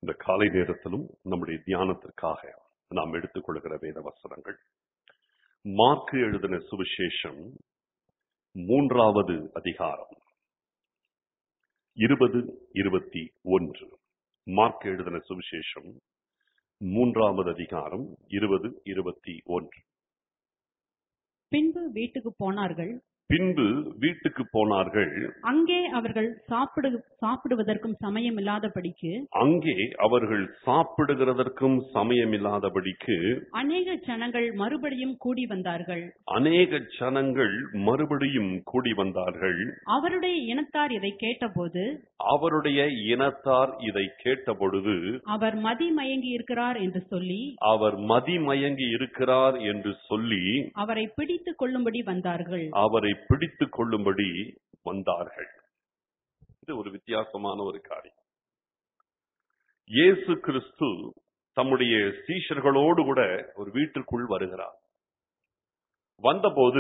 இந்த காலை நேரத்திலும் நம்முடைய தியானத்திற்காக நாம் எடுத்துக்கொள்கிற வேத வசனங்கள் மார்க்கு எழுதின சுவிசேஷம் மூன்றாவது அதிகாரம் இருபது இருபத்தி ஒன்று மார்க் எழுதின சுவிசேஷம் மூன்றாவது அதிகாரம் இருபது இருபத்தி ஒன்று பின்பு வீட்டுக்கு போனார்கள் பின்பு வீட்டுக்கு போனார்கள் அங்கே அவர்கள் சாப்பிடு சாப்பிடுவதற்கும் சமயம் இல்லாதபடிக்கு அங்கே அவர்கள் சாப்பிடுகிறதற்கும் சமயமில்லாதபடிக்கு அநேக ஜனங்கள் மறுபடியும் கூடி வந்தார்கள் அநேக ஜனங்கள் மறுபடியும் கூடி வந்தார்கள் அவருடைய இனத்தார் இதை கேட்டபோது அவருடைய இனத்தார் இதை கேட்டபொழுது அவர் மதிமயங்கி இருக்கிறார் என்று சொல்லி அவர் மதிமயங்கி இருக்கிறார் என்று சொல்லி அவரை பிடித்துக் கொள்ளும்படி வந்தார்கள் அவரை பிடித்துக் கொள்ளும்படி வந்தார்கள் இது ஒரு வித்தியாசமான ஒரு காரியம் இயேசு கிறிஸ்து தம்முடைய சீஷர்களோடு கூட ஒரு வீட்டிற்குள் வருகிறார் வந்தபோது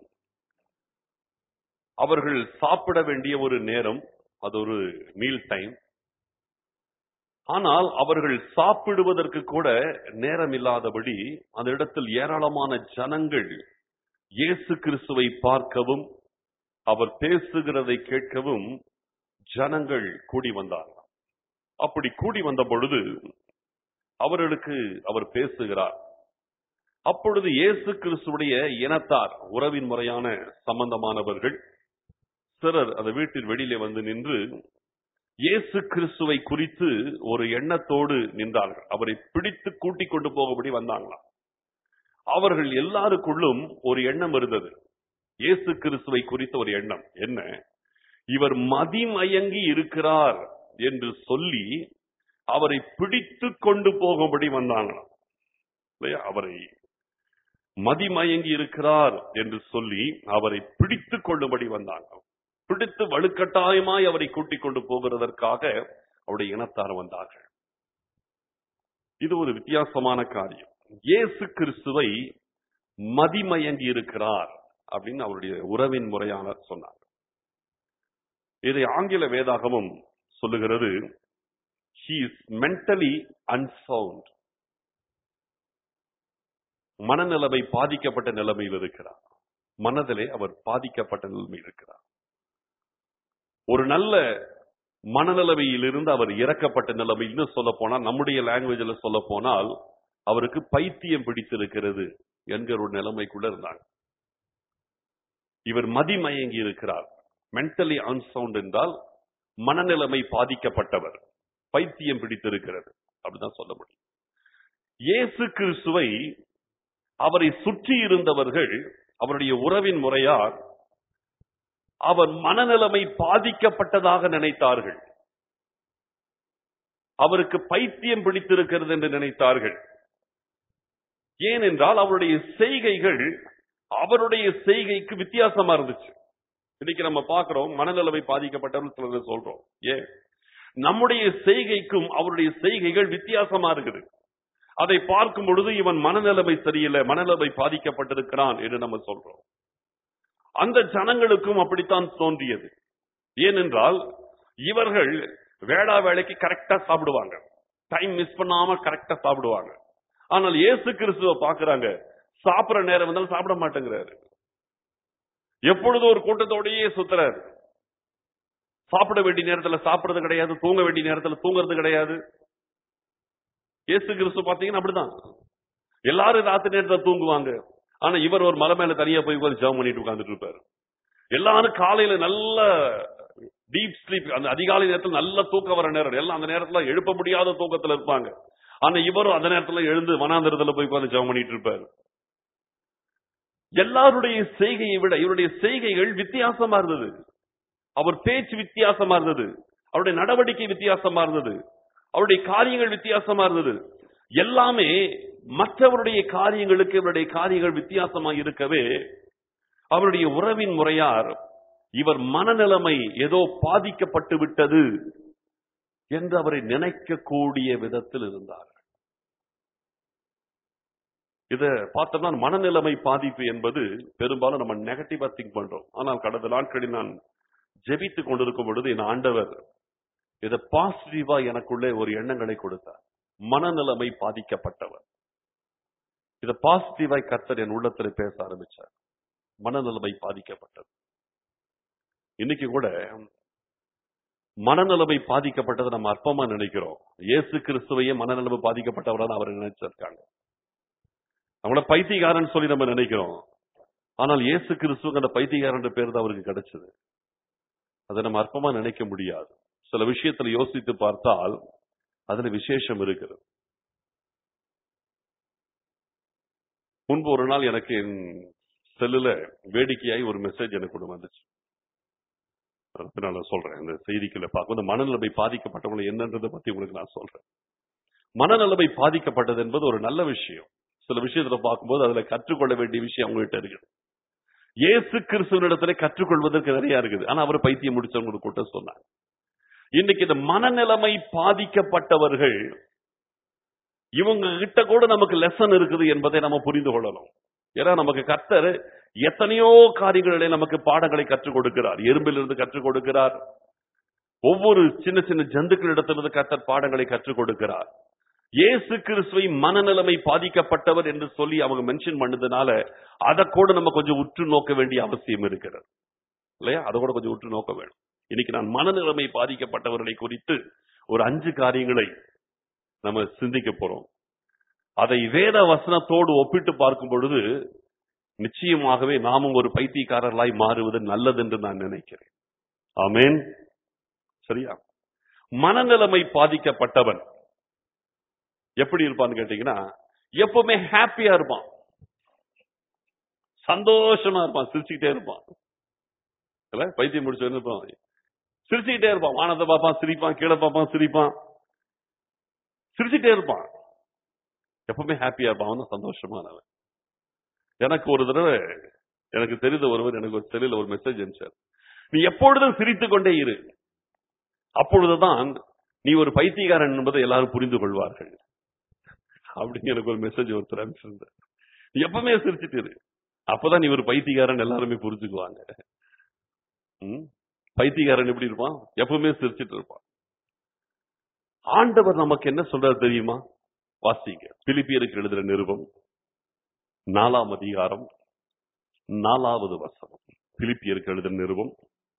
அவர்கள் சாப்பிட வேண்டிய ஒரு நேரம் அது ஒரு மீல் டைம் ஆனால் அவர்கள் சாப்பிடுவதற்கு கூட நேரம் இல்லாதபடி அந்த இடத்தில் ஏராளமான ஜனங்கள் இயேசு கிறிஸ்துவை பார்க்கவும் அவர் பேசுகிறதை கேட்கவும் ஜனங்கள் கூடி வந்தார்கள் அப்படி கூடி வந்த பொழுது அவர்களுக்கு அவர் பேசுகிறார் அப்பொழுது இயேசு கிறிஸ்துடைய இனத்தார் உறவின் முறையான சம்பந்தமானவர்கள் சிலர் அந்த வீட்டின் வெளியிலே வந்து நின்று இயேசு கிறிஸ்துவை குறித்து ஒரு எண்ணத்தோடு நின்றார்கள் அவரை பிடித்து கூட்டிக் கொண்டு போகபடி வந்தாங்களாம் அவர்கள் எல்லாருக்குள்ளும் ஒரு எண்ணம் இருந்தது இயேசு கிறிஸ்துவை குறித்த ஒரு எண்ணம் என்ன இவர் மதிமயங்கி இருக்கிறார் என்று சொல்லி அவரை பிடித்து கொண்டு போகும்படி வந்தாங்களாம் இல்லையா அவரை மதிமயங்கி இருக்கிறார் என்று சொல்லி அவரை பிடித்து கொள்ளும்படி வந்தாங்க பிடித்து வலுக்கட்டாயமாய் அவரை கூட்டிக் கொண்டு போகிறதற்காக அவருடைய இனத்தார் வந்தார்கள் இது ஒரு வித்தியாசமான காரியம் இயேசு கிறிஸ்துவை மதிமயங்கி இருக்கிறார் அப்படின்னு அவருடைய உறவின் முறையாளர் சொன்னார் இதை ஆங்கில வேதாகமும் சொல்லுகிறது he is mentally unsound மனநிலைமை பாதிக்கப்பட்ட நிலைமையில் இருக்கிறார் மனதிலே அவர் பாதிக்கப்பட்ட நிலைமையில் இருக்கிறார் ஒரு நல்ல மனநிலைமையிலிருந்து அவர் இறக்கப்பட்ட நிலைமை இன்னும் சொல்ல போனால் நம்முடைய லாங்குவேஜ்ல சொல்ல போனால் அவருக்கு பைத்தியம் பிடித்திருக்கிறது என்கிற ஒரு நிலைமைக்குள்ள இருந்தாங்க இவர் மதிமயங்கி இருக்கிறார் மென்டலி அன்சவுண்ட் என்றால் மனநிலைமை பாதிக்கப்பட்டவர் பைத்தியம் பிடித்திருக்கிறது அப்படிதான் சொல்ல முடியும் இயேசு கிறிஸ்துவை அவரை சுற்றி இருந்தவர்கள் அவருடைய உறவின் முறையார் அவர் மனநிலைமை பாதிக்கப்பட்டதாக நினைத்தார்கள் அவருக்கு பைத்தியம் பிடித்திருக்கிறது என்று நினைத்தார்கள் ஏனென்றால் அவருடைய செய்கைகள் அவருடைய செய்கைக்கு வித்தியாசமா இருந்துச்சு இன்னைக்கு நம்ம பார்க்கிறோம் மனநிலைமை பாதிக்கப்பட்டவர்கள் சிலர் சொல்றோம் ஏன் நம்முடைய செய்கைக்கும் அவருடைய செய்கைகள் வித்தியாசமா இருக்குது அதை பார்க்கும் பொழுது இவன் மனநிலைமை சரியில்லை மனநிலைமை பாதிக்கப்பட்டிருக்கிறான் என்று நம்ம சொல்றோம் அந்த ஜனங்களுக்கும் அப்படித்தான் தோன்றியது ஏனென்றால் இவர்கள் வேளா வேலைக்கு கரெக்டா சாப்பிடுவாங்க டைம் மிஸ் பண்ணாம கரெக்டா சாப்பிடுவாங்க ஆனால் இயேசு கிறிஸ்துவ பாக்குறாங்க சாப்பிடுற நேரம் வந்தாலும் சாப்பிட மாட்டேங்கிறாரு எப்பொழுதும் ஒரு கூட்டத்தோடயே சுத்துறாரு சாப்பிட வேண்டிய நேரத்துல சாப்பிடுறது கிடையாது தூங்க வேண்டிய நேரத்துல தூங்குறது கிடையாது இயேசு கிறிஸ்து பாத்தீங்கன்னா அப்படிதான் எல்லாரும் ராத்திரி நேரத்துல தூங்குவாங்க ஆனா இவர் ஒரு மலை மேல தனியா போய் உட்கார்ந்து ஜெபம் பண்ணிட்டு உட்கார்ந்துட்டு இருப்பாரு எல்லாரும் காலையில நல்ல டீப் ஸ்லீப் அந்த அதிகாலை நேரத்துல நல்ல தூக்கம் வர நேரம் எல்லாம் அந்த நேரத்துல எழுப்ப முடியாத தூக்கத்துல இருப்பாங்க ஆனா இவரும் அந்த நேரத்துல எழுந்து வனாந்திரத்துல போய் உட்கார்ந்து ஜெபம் பண்ணிட்டு இருப்பாரு எல்லாருடைய செய்கையை விட இவருடைய செய்கைகள் வித்தியாசமா இருந்தது அவர் பேச்சு வித்தியாசமா இருந்தது அவருடைய நடவடிக்கை வித்தியாசமா இருந்தது அவருடைய காரியங்கள் வித்தியாசமா இருந்தது எல்லாமே மற்றவருடைய காரியங்களுக்கு இவருடைய காரியங்கள் வித்தியாசமா இருக்கவே அவருடைய உறவின் முறையார் இவர் மனநிலைமை ஏதோ பாதிக்கப்பட்டு விட்டது என்று அவரை நினைக்கக்கூடிய விதத்தில் இருந்தார் இத பார்த்தோம்னா மனநிலைமை பாதிப்பு என்பது பெரும்பாலும் நம்ம நெகட்டிவா திங்க் பண்றோம் ஆனால் கடந்த நாட்களில் நான் ஜெபித்துக் கொண்டிருக்கும் பொழுது என் ஆண்டவர் இத பாசிட்டிவா எனக்குள்ளே ஒரு எண்ணங்களை கொடுத்தார் மனநிலைமை பாதிக்கப்பட்டவர் இத பாசிட்டிவாய் கர்த்தர் என் உள்ளத்துல பேச ஆரம்பிச்சார் மனநிலைமை பாதிக்கப்பட்டது இன்னைக்கு கூட மனநிலைமை பாதிக்கப்பட்டதை நம்ம அற்பமா நினைக்கிறோம் இயேசு கிறிஸ்துவையே மனநிலைமை பாதிக்கப்பட்டவரான அவர் நினைச்சிருக்காங்க நம்மள பைத்தியக்காரன் சொல்லி நம்ம நினைக்கிறோம் ஆனால் இயேசு கிறிஸ்துவ அந்த பைத்தியக்காரன் பேர் தான் அவருக்கு கிடைச்சது அதை நம்ம அற்பமா நினைக்க முடியாது சில விஷயத்துல யோசித்து பார்த்தால் அதுல விசேஷம் இருக்கிறது முன்பு ஒரு நாள் எனக்கு என் செல்லுல வேடிக்கையாய் ஒரு மெசேஜ் எனக்கு ஒன்று வந்துச்சு அதனால நான் சொல்றேன் இந்த செய்திக்குள்ள பார்க்கும்போது மனநிலைமை பாதிக்கப்பட்டவங்களை என்னன்றதை பத்தி உங்களுக்கு நான் சொல்றேன் மனநிலைமை பாதிக்கப்பட்டது என்பது ஒரு நல்ல விஷயம் சில விஷயத்துல பார்க்கும்போது அதுல கற்றுக்கொள்ள வேண்டிய விஷயம் அவங்ககிட்ட இருக்குது இயேசு கிறிஸ்துவனிடத்துல கற்றுக்கொள்வதற்கு நிறைய இருக்குது ஆனா அவர் பைத்தியம் முடிச்சவங்க கூட்டம் சொன்னாங்க இன்னைக்கு இந்த மனநிலைமை பாதிக்கப்பட்டவர்கள் இவங்க கிட்ட கூட நமக்கு லெசன் இருக்குது என்பதை நம்ம புரிந்து கொள்ளணும் ஏன்னா நமக்கு கர்த்தர் எத்தனையோ காரியங்களிலே நமக்கு பாடங்களை கற்றுக் கொடுக்கிறார் எறும்பிலிருந்து கற்றுக் கொடுக்கிறார் ஒவ்வொரு சின்ன சின்ன ஜந்துக்களிடத்திலிருந்து கர்த்தர் பாடங்களை கற்றுக் கொடுக்கிறார் இயேசு கிறிஸ்துவை மனநிலைமை பாதிக்கப்பட்டவர் என்று சொல்லி அவங்க மென்ஷன் பண்ணதுனால அதை கூட நம்ம கொஞ்சம் உற்று நோக்க வேண்டிய அவசியம் இருக்கிறது இல்லையா அதை கூட கொஞ்சம் உற்று நோக்க வேணும் இன்னைக்கு நான் மனநிலைமை பாதிக்கப்பட்டவர்களை குறித்து ஒரு அஞ்சு காரியங்களை நம்ம சிந்திக்க போறோம் அதை வேத வசனத்தோடு ஒப்பிட்டு பார்க்கும் பொழுது நிச்சயமாகவே நாமும் ஒரு பைத்தியக்காரர்களாய் மாறுவது நல்லது என்று நான் நினைக்கிறேன் ஆமென் சரியா மனநிலைமை பாதிக்கப்பட்டவன் எப்படி இருப்பான்னு கேட்டீங்கன்னா எப்பவுமே ஹாப்பியா இருப்பான் சந்தோஷமா இருப்பான் சிரிச்சுக்கிட்டே இருப்பான் இல்ல பைத்தியம் முடிச்சு இருப்பான் சிரிச்சுக்கிட்டே இருப்பான் வானத்தை பார்ப்பான் சிரிப்பான் கீழே பார்ப்பான் சிரிப்பான் சிரிச்சுட்டே இருப்பான் எப்பவுமே ஹாப்பியா இருப்பான் அவன் தான் சந்தோஷமானவன் எனக்கு ஒரு தடவை எனக்கு தெரிந்த ஒருவர் எனக்கு ஒரு செல்லில் ஒரு மெசேஜ் அனுப்பிச்சார் நீ எப்பொழுதும் சிரித்துக் கொண்டே இரு அப்பொழுதுதான் நீ ஒரு பைத்தியக்காரன் என்பதை எல்லாரும் புரிந்து கொள்வார்கள் அப்படின்னு எனக்கு ஒரு மெசேஜ் ஒருத்தர் அனுப்பிச்சிருந்தார் நீ எப்பவுமே சிரிச்சிட்டு இரு அப்பதான் நீ ஒரு பைத்தியக்காரன் எல்லாருமே புரிஞ்சுக்குவாங்க ம்? பைத்தியக்காரன் எப்படி இருப்பான் எப்பவுமே சிரிச்சிட்டு இருப்பான் ஆண்டவர் நமக்கு என்ன சொல்றாரு தெரியுமா வாசிங்க பிலிப்பியருக்கு எழுதுற நிருபம் நாலாம் அதிகாரம் நாலாவது வசனம் பிலிப்பியருக்கு எழுதுற நிருபம்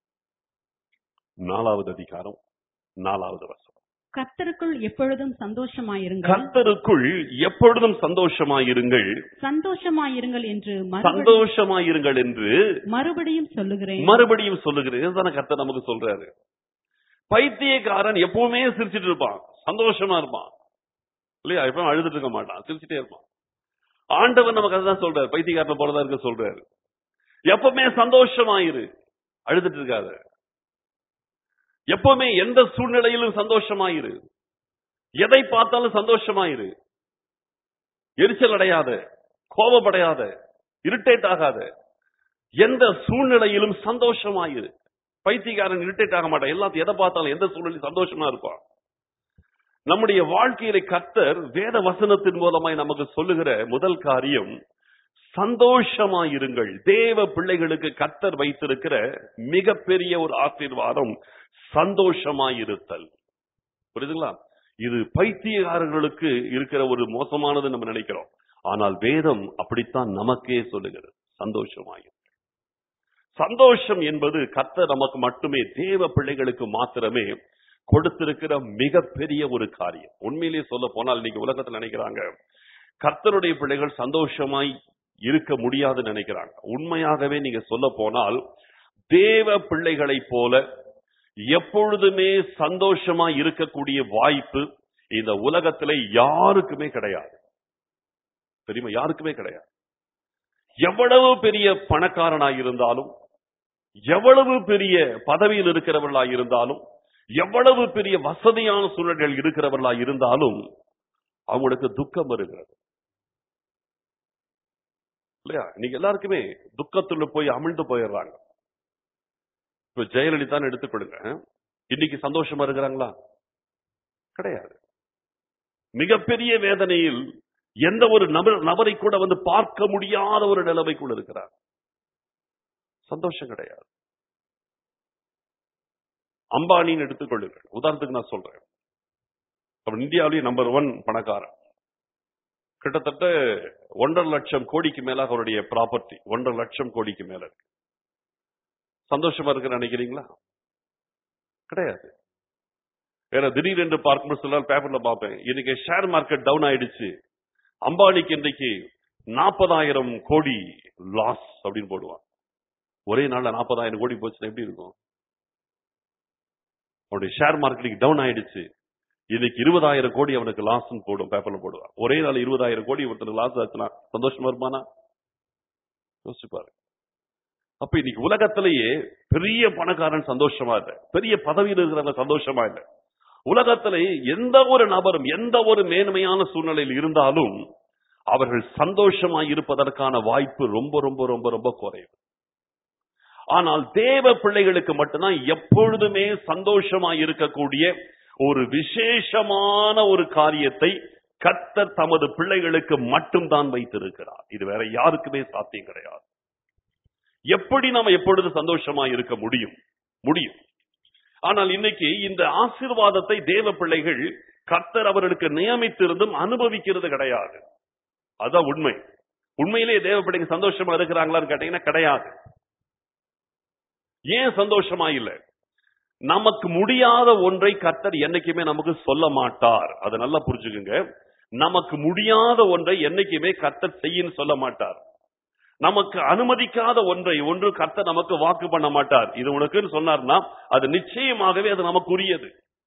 நாலாவது அதிகாரம் நாலாவது வசனம் கர்த்தருக்குள் எப்பொழுதும் சந்தோஷமாயிருங்கள் கர்த்தருக்குள் எப்பொழுதும் சந்தோஷமாயிருங்கள் சந்தோஷமாயிருங்கள் என்று மறுபடி- சந்தோஷமாயிருங்கள் என்று மறுபடியும் சொல்லுகிறேன் மறுபடியும் சொல்லுகிறேன் இதுதானே கர்த்தர் நமக்கு சொல்றாரு பைத்தியக்காரன் எப்பவுமே சிரிச்சிட்டு இருப்பான் சந்தோஷமா இருப்பான் இல்லையா எப்பவும் அழுதுட்டு இருக்க மாட்டான் சிரிச்சிட்டே இருப்பான் ஆண்டவர் நமக்கு அதுதான் சொல்றாரு பைத்தியக்காரன் போலதான் இருக்க சொல்றாரு எப்பவுமே சந்தோஷமாயிரு அழுதுட்டு இருக்காத எப்பவுமே எந்த சூழ்நிலையிலும் சந்தோஷமாயிரு எதை பார்த்தாலும் சந்தோஷமாயிரு எரிச்சல் அடையாத கோபப்படையாத இரிட்டேட் ஆகாத எந்த சூழ்நிலையிலும் சந்தோஷமாயிரு பைத்தியக்காரன் இரிட்டேட் ஆக மாட்டான் எல்லாத்தையும் எதை பார்த்தாலும் எந்த சூழ்நிலையும் சந்தோஷமா இருப்பான் நம்முடைய வாழ்க்கையில கர்த்தர் வேத வசனத்தின் மூலமாய் நமக்கு சொல்லுகிற முதல் காரியம் சந்தோஷமாயிருங்கள் தேவ பிள்ளைகளுக்கு கர்த்தர் வைத்திருக்கிற மிகப்பெரிய ஒரு ஆசீர்வாதம் சந்தோஷமாயிருத்தல் புரியுதுங்களா இது பைத்தியக்காரர்களுக்கு இருக்கிற ஒரு மோசமானது நம்ம நினைக்கிறோம் ஆனால் வேதம் அப்படித்தான் நமக்கே சொல்லுகிறது சந்தோஷமாயிரு சந்தோஷம் என்பது கர்த்தர் நமக்கு மட்டுமே தேவ பிள்ளைகளுக்கு மாத்திரமே கொடுத்திருக்கிற மிகப்பெரிய ஒரு காரியம் உண்மையிலேயே சொல்ல போனால் இன்னைக்கு உலகத்துல நினைக்கிறாங்க கர்த்தருடைய பிள்ளைகள் சந்தோஷமாய் இருக்க முடியாதுன்னு நினைக்கிறாங்க உண்மையாகவே நீங்க சொல்ல போனால் தேவ பிள்ளைகளைப் போல எப்பொழுதுமே சந்தோஷமா இருக்கக்கூடிய வாய்ப்பு இந்த உலகத்திலே யாருக்குமே கிடையாது தெரியுமா யாருக்குமே கிடையாது எவ்வளவு பெரிய பணக்காரனாய் இருந்தாலும் எவ்வளவு பெரிய பதவியில் இருக்கிறவர்களாய் இருந்தாலும் எவ்வளவு பெரிய வசதியான சூழல்கள் இருக்கிறவர்களாய் இருந்தாலும் அவங்களுக்கு துக்கம் வருகிறது இல்லையா இன்னைக்கு எல்லாருக்குமே துக்கத்துல போய் அமிழ்ந்து போயிடுறாங்க இப்ப ஜெயலலிதான்னு எடுத்துக்கொள்ளுங்க இன்னைக்கு சந்தோஷமா இருக்கிறாங்களா கிடையாது மிகப்பெரிய வேதனையில் எந்த ஒரு நபர் நபரை கூட வந்து பார்க்க முடியாத ஒரு நிலைமைக்குள் இருக்கிறார் சந்தோஷம் கிடையாது அம்பானின்னு எடுத்துக்கொள்ளுங்கள் உதாரணத்துக்கு நான் சொல்றேன் அவர் இந்தியாவிலேயே நம்பர் ஒன் பணக்காரன் கிட்டத்தட்ட ஒன்றரை லட்சம் கோடிக்கு மேல அவருடைய ப்ராப்பர்ட்டி ஒன்றரை லட்சம் கோடிக்கு மேல இருக்கு சந்தோஷமா இருக்குன்னு நினைக்கிறீங்களா கிடையாது வேற திடீரென்று பார்க்கும்போது சில நாள் பேப்பர்ல பார்ப்பேன் இன்னைக்கு ஷேர் மார்க்கெட் டவுன் ஆயிடுச்சு அம்பானிக்கு இன்றைக்கு நாற்பதாயிரம் கோடி லாஸ் அப்படின்னு போடுவான் ஒரே நாள்ல நாற்பதாயிரம் கோடி போச்சுன்னா எப்படி இருக்கும் அவனுடைய ஷேர் மார்க்கெட்டிங் டவுன் ஆயிடுச்சு இன்னைக்கு இருபதாயிரம் கோடி அவனுக்கு லாஸ் போடும் பேப்பர்ல போடுவான் ஒரே நாள் இருபதாயிரம் கோடி ஒருத்தர் லாஸ் ஆச்சுன்னா சந்தோஷமா இருப்பானா யோசிச்சு பாரு அப்ப இன்னைக்கு உலகத்திலேயே பெரிய பணக்காரன் சந்தோஷமா இல்ல பெரிய பதவியில் இருக்கிறவங்க சந்தோஷமா இல்ல உலகத்திலே எந்த ஒரு நபரும் எந்த ஒரு மேன்மையான சூழ்நிலையில் இருந்தாலும் அவர்கள் சந்தோஷமா இருப்பதற்கான வாய்ப்பு ரொம்ப ரொம்ப ரொம்ப ரொம்ப குறைவு ஆனால் தேவ பிள்ளைகளுக்கு மட்டும்தான் எப்பொழுதுமே சந்தோஷமா இருக்கக்கூடிய ஒரு விசேஷமான ஒரு காரியத்தை கர்த்தர் தமது பிள்ளைகளுக்கு மட்டும்தான் வைத்திருக்கிறார் இது வேற யாருக்குமே சாத்தியம் கிடையாது எப்படி நாம எப்பொழுது சந்தோஷமா இருக்க முடியும் முடியும் ஆனால் இன்னைக்கு இந்த ஆசீர்வாதத்தை தேவ பிள்ளைகள் கர்த்தர் அவர்களுக்கு நியமித்திருந்தும் அனுபவிக்கிறது கிடையாது அதான் உண்மை உண்மையிலேயே தேவ பிள்ளைங்க சந்தோஷமா இருக்கிறாங்களான்னு கேட்டீங்கன்னா கிடையாது ஏன் சந்தோஷமா இல்லை நமக்கு முடியாத ஒன்றை கர்த்தர் என்னைக்குமே நமக்கு சொல்ல மாட்டார் அதை நல்லா புரிஞ்சுக்குங்க நமக்கு முடியாத ஒன்றை என்னைக்குமே கர்த்தர் செய்யின்னு சொல்ல மாட்டார் நமக்கு அனுமதிக்காத ஒன்றை ஒன்று கர்த்தர் நமக்கு வாக்கு பண்ண மாட்டார் இது உனக்குன்னு சொன்னார்னா அது நிச்சயமாகவே அது நமக்குரியது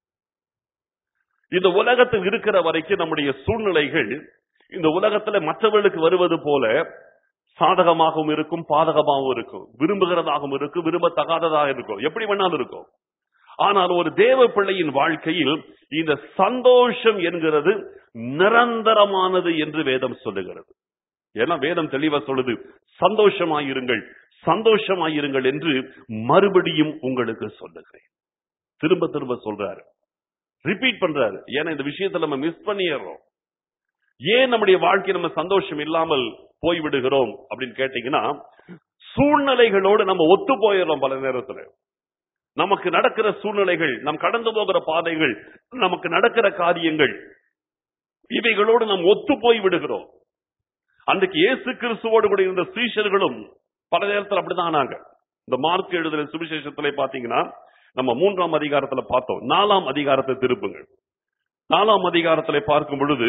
இந்த உலகத்தில் இருக்கிற வரைக்கும் நம்முடைய சூழ்நிலைகள் இந்த உலகத்துல மற்றவர்களுக்கு வருவது போல சாதகமாகவும் இருக்கும் பாதகமாகவும் இருக்கும் விரும்புகிறதாகவும் இருக்கும் விரும்பத்தகாததாக இருக்கும் எப்படி வேணாலும் இருக்கும் ஆனால் ஒரு தேவ பிள்ளையின் வாழ்க்கையில் இந்த சந்தோஷம் என்கிறது நிரந்தரமானது என்று வேதம் சொல்லுகிறது ஏன்னா வேதம் தெளிவா சொல்லுது சந்தோஷமாயிருங்கள் சந்தோஷமாயிருங்கள் என்று மறுபடியும் உங்களுக்கு சொல்லுகிறேன் திரும்ப திரும்ப சொல்றாரு ரிப்பீட் பண்றாரு ஏன்னா இந்த விஷயத்தை நம்ம மிஸ் பண்ணிடுறோம் ஏன் நம்முடைய வாழ்க்கை நம்ம சந்தோஷம் இல்லாமல் போய்விடுகிறோம் அப்படின்னு கேட்டீங்கன்னா சூழ்நிலைகளோடு நம்ம ஒத்து போயிடுறோம் பல நேரத்துல நமக்கு நடக்கிற சூழ்நிலைகள் நம் கடந்து போகிற பாதைகள் நமக்கு நடக்கிற காரியங்கள் இவைகளோடு நாம் ஒத்து போய் விடுகிறோம் அன்றைக்கு இயேசு கிறிஸ்துவோடு கூட இருந்த சீஷர்களும் பல நேரத்தில் அப்படிதான் ஆனாங்க இந்த மார்க் எழுதுற சுவிசேஷத்துல பாத்தீங்கன்னா நம்ம மூன்றாம் அதிகாரத்துல பார்த்தோம் நாலாம் அதிகாரத்தை திருப்புங்கள் நாலாம் அதிகாரத்துல பார்க்கும் பொழுது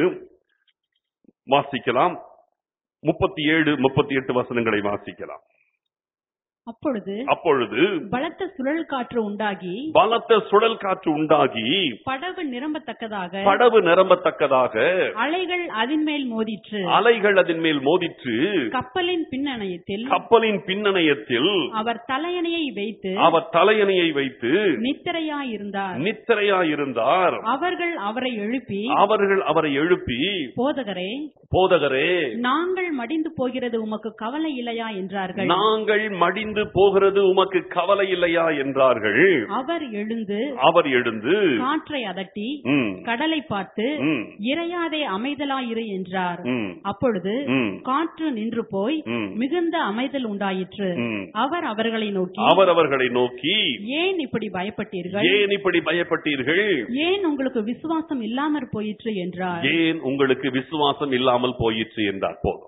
வாசிக்கலாம் முப்பத்தி ஏழு முப்பத்தி எட்டு வசனங்களை வாசிக்கலாம் அப்பொழுது அப்பொழுது பலத்த சுழல் காற்று உண்டாகி பலத்த சுழல் காற்று உண்டாகி படகு நிரம்பத்தக்கதாக படவு நிரம்பத்தக்கதாக அலைகள் அதன் மேல் மோதிற்று அலைகள் அதன் மேல் மோதிற்று கப்பலின் பின்னணையத்தில் கப்பலின் பின்னணையத்தில் அவர் தலையணையை வைத்து அவர் தலையணையை வைத்து நித்திரையாயிருந்தார் நித்திரையாயிருந்தார் அவர்கள் அவரை எழுப்பி அவர்கள் அவரை எழுப்பி போதகரே போதகரே நாங்கள் மடிந்து போகிறது உமக்கு கவலை இல்லையா என்றார்கள் நாங்கள் மடிந்து போகிறது உமக்கு கவலை இல்லையா என்றார்கள் அவர் எழுந்து அவர் எழுந்து காற்றை அதட்டி ம், கடலை பார்த்து ம், இறையாதே அமைதலாயிரு என்றார் ம், அப்பொழுது ம், காற்று நின்று போய் ம், மிகுந்த அமைதல் உண்டாயிற்று ம். அவர் அவர்களை நோக்கி அவர் அவர்களை நோக்கி ஏன் இப்படி பயப்பட்டீர்கள் ஏன் இப்படி பயப்பட்டீர்கள் ஏன் உங்களுக்கு விசுவாசம் இல்லாமற் போயிற்று என்றார் ஏன் உங்களுக்கு விசுவாசம் இல்லாமல் போயிற்று என்றார் போதும்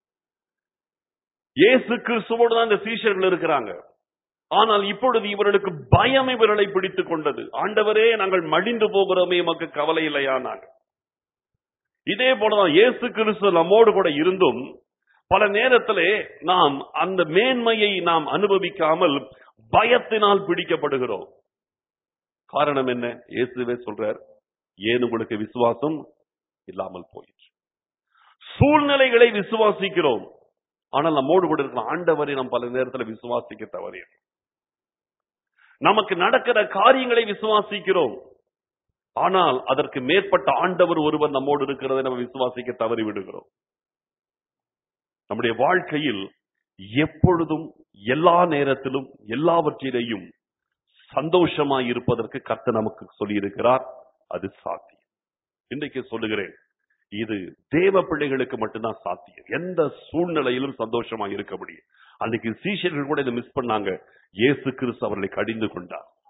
இயேசு கிறிஸ்துவோடு தான் இந்த சீஷர்கள் இருக்கிறாங்க ஆனால் இப்பொழுது இவர்களுக்கு பயம் இவர்களை பிடித்துக் கொண்டது ஆண்டவரே நாங்கள் மடிந்து போகிறோமே எமக்கு கவலை இல்லையா நாங்கள் இதே போலதான் இயேசு கிறிஸ்து நம்மோடு கூட இருந்தும் பல நேரத்திலே நாம் அந்த மேன்மையை நாம் அனுபவிக்காமல் பயத்தினால் பிடிக்கப்படுகிறோம் காரணம் என்ன இயேசுவே சொல்றார் ஏன் உங்களுக்கு விசுவாசம் இல்லாமல் போயிற்று சூழ்நிலைகளை விசுவாசிக்கிறோம் ஆனால் நம்மோடு கூட இருக்கிற ஆண்டவரை நாம் பல நேரத்தில் விசுவாசிக்க தவறியது நமக்கு நடக்கிற காரியங்களை விசுவாசிக்கிறோம் ஆனால் அதற்கு மேற்பட்ட ஆண்டவர் ஒருவர் நம்மோடு இருக்கிறதை நம்ம விசுவாசிக்க தவறி விடுகிறோம் நம்முடைய வாழ்க்கையில் எப்பொழுதும் எல்லா நேரத்திலும் எல்லாவற்றிலேயும் சந்தோஷமாய் இருப்பதற்கு கர்த்தர் நமக்கு சொல்லியிருக்கிறார் அது சாத்தியம் இன்றைக்கு சொல்லுகிறேன் இது தேவ பிள்ளைகளுக்கு மட்டும்தான் சாத்தியம் எந்த சூழ்நிலையிலும் சந்தோஷமா இருக்க முடியும் அன்னைக்கு சீஷர்கள் கூட இதை மிஸ் பண்ணாங்க இயேசு கிறிஸ்து அவர்களை கடிந்து கொண்டார்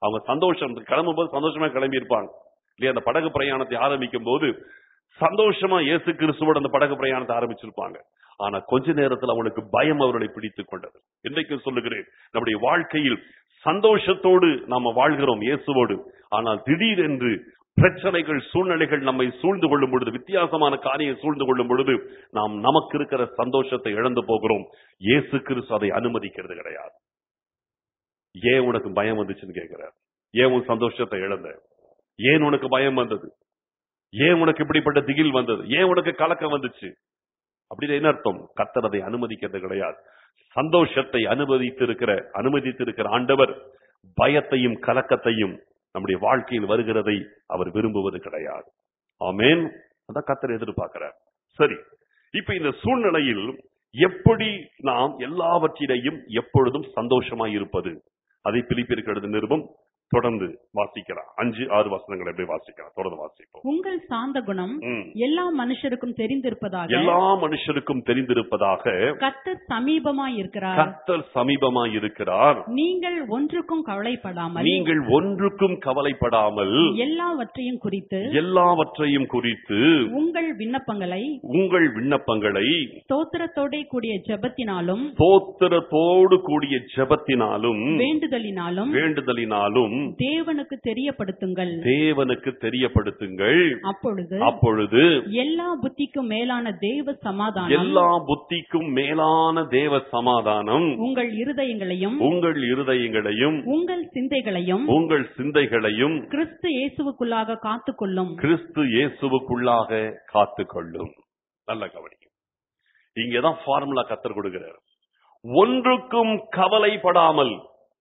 அவங்க சந்தோஷம் கிளம்பும் போது சந்தோஷமா கிளம்பி இருப்பாங்க இல்லையா அந்த படகு பிரயாணத்தை ஆரம்பிக்கும் போது சந்தோஷமா இயேசு கிறிஸ்துவோட அந்த படகு பிரயாணத்தை ஆரம்பிச்சிருப்பாங்க ஆனா கொஞ்ச நேரத்தில் அவனுக்கு பயம் அவர்களை பிடித்துக் கொண்டது இன்றைக்கு சொல்லுகிறேன் நம்முடைய வாழ்க்கையில் சந்தோஷத்தோடு நாம வாழ்கிறோம் இயேசுவோடு ஆனால் திடீரென்று பிரச்சனைகள் சூழ்நிலைகள் நம்மை சூழ்ந்து கொள்ளும் பொழுது வித்தியாசமான காரியம் சூழ்ந்து கொள்ளும் பொழுது நாம் நமக்கு இருக்கிற சந்தோஷத்தை இழந்து போகிறோம் இயேசு கிறிஸ்து அதை அனுமதிக்கிறது கிடையாது ஏன் உனக்கு பயம் வந்துச்சுன்னு கேட்கிறார் ஏன் உன் சந்தோஷத்தை இழந்த ஏன் உனக்கு பயம் வந்தது ஏன் உனக்கு இப்படிப்பட்ட திகில் வந்தது ஏன் உனக்கு கலக்கம் வந்துச்சு அப்படின்னு என்ன அர்த்தம் கர்த்தர் அதை அனுமதிக்கிறது கிடையாது சந்தோஷத்தை அனுமதித்திருக்கிற அனுமதித்திருக்கிற ஆண்டவர் பயத்தையும் கலக்கத்தையும் நம்முடைய வாழ்க்கையில் வருகிறதை அவர் விரும்புவது கிடையாது ஆமேன் அதான் கர்த்தர் எதிர்பார்க்கிறார் சரி இப்ப இந்த சூழ்நிலையில் எப்படி நாம் எல்லாவற்றிலையும் எப்பொழுதும் சந்தோஷமா இருப்பது அதை பிலிப்பிருக்கிறது நிருபம் தொடர்ந்து வாசிக்கலாம் அஞ்சு ஆறு வசனங்களை எப்படி வாசிக்கலாம் தொடர்ந்து வாசிப்போம் உங்கள் சாந்த குணம் ம். எல்லா மனுஷருக்கும் தெரிந்திருப்பதாக எல்லா மனுஷருக்கும் தெரிந்திருப்பதாக கர்த்தர் சமீபமாய் இருக்கிறார் கர்த்தர் சமீபமாய் இருக்கிறார் நீங்கள் ஒன்றுக்கும் கவலைப்படாமல் நீங்கள் ஒன்றுக்கும் கவலைப்படாமல் எல்லாவற்றையும் குறித்து எல்லாவற்றையும் குறித்து உங்கள் விண்ணப்பங்களை உங்கள் விண்ணப்பங்களை ஸ்தோத்திரத்தோடே கூடிய ஜெபத்தினாலும் ஸ்தோத்திரத்தோடு கூடிய ஜெபத்தினாலும் வேண்டுதலினாலும் வேண்டுதலினாலும் தேவனுக்கு தெரியப்படுத்துங்கள் தேவனுக்கு தெரியப்படுத்துங்கள் அப்பொழுது அப்பொழுது எல்லா புத்திக்கும் மேலான தேவ சமாதானம் எல்லா புத்திக்கும் மேலான தேவ சமாதானம் உங்கள் இருதயங்களையும் உங்கள் இருதயங்களையும் உங்கள் சிந்தைகளையும் உங்கள் சிந்தைகளையும் கிறிஸ்து இயேசுவுக்குள்ளாக காத்துக்கொள்ளும் கிறிஸ்து இயேசுவுக்குள்ளாக காத்துக்கொள்ளும் நல்ல கவனிக்கும் இங்கதான் ஃபார்முலா கத்தர் கொடுக்கிறார் ஒன்றுக்கும் கவலைப்படாமல்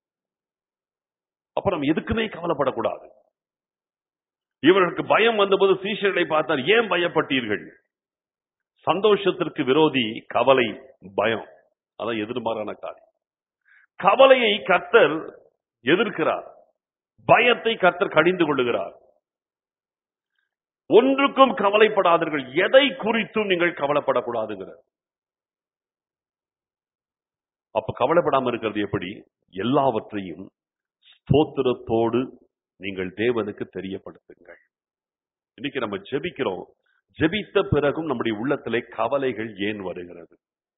அப்ப நம்ம எதுக்குமே கவலைப்படக்கூடாது இவர்களுக்கு பயம் வந்தபோது சீஷர்களை பார்த்தார் ஏன் பயப்பட்டீர்கள் சந்தோஷத்திற்கு விரோதி கவலை பயம் அதான் எதிர்மாறான காரியம் கவலையை கர்த்தர் எதிர்க்கிறார் பயத்தை கர்த்தர் கடிந்து கொள்ளுகிறார் ஒன்றுக்கும் கவலைப்படாதீர்கள் எதை குறித்தும் நீங்கள் கவலைப்படக்கூடாதுங்கிறார் அப்ப கவலைப்படாம இருக்கிறது எப்படி எல்லாவற்றையும் ஸ்தோத்திரத்தோடு நீங்கள் தேவனுக்கு தெரியப்படுத்துங்கள் இன்னைக்கு நம்ம ஜெபிக்கிறோம் ஜெபித்த பிறகும் நம்முடைய உள்ளத்திலே கவலைகள் ஏன் வருகிறது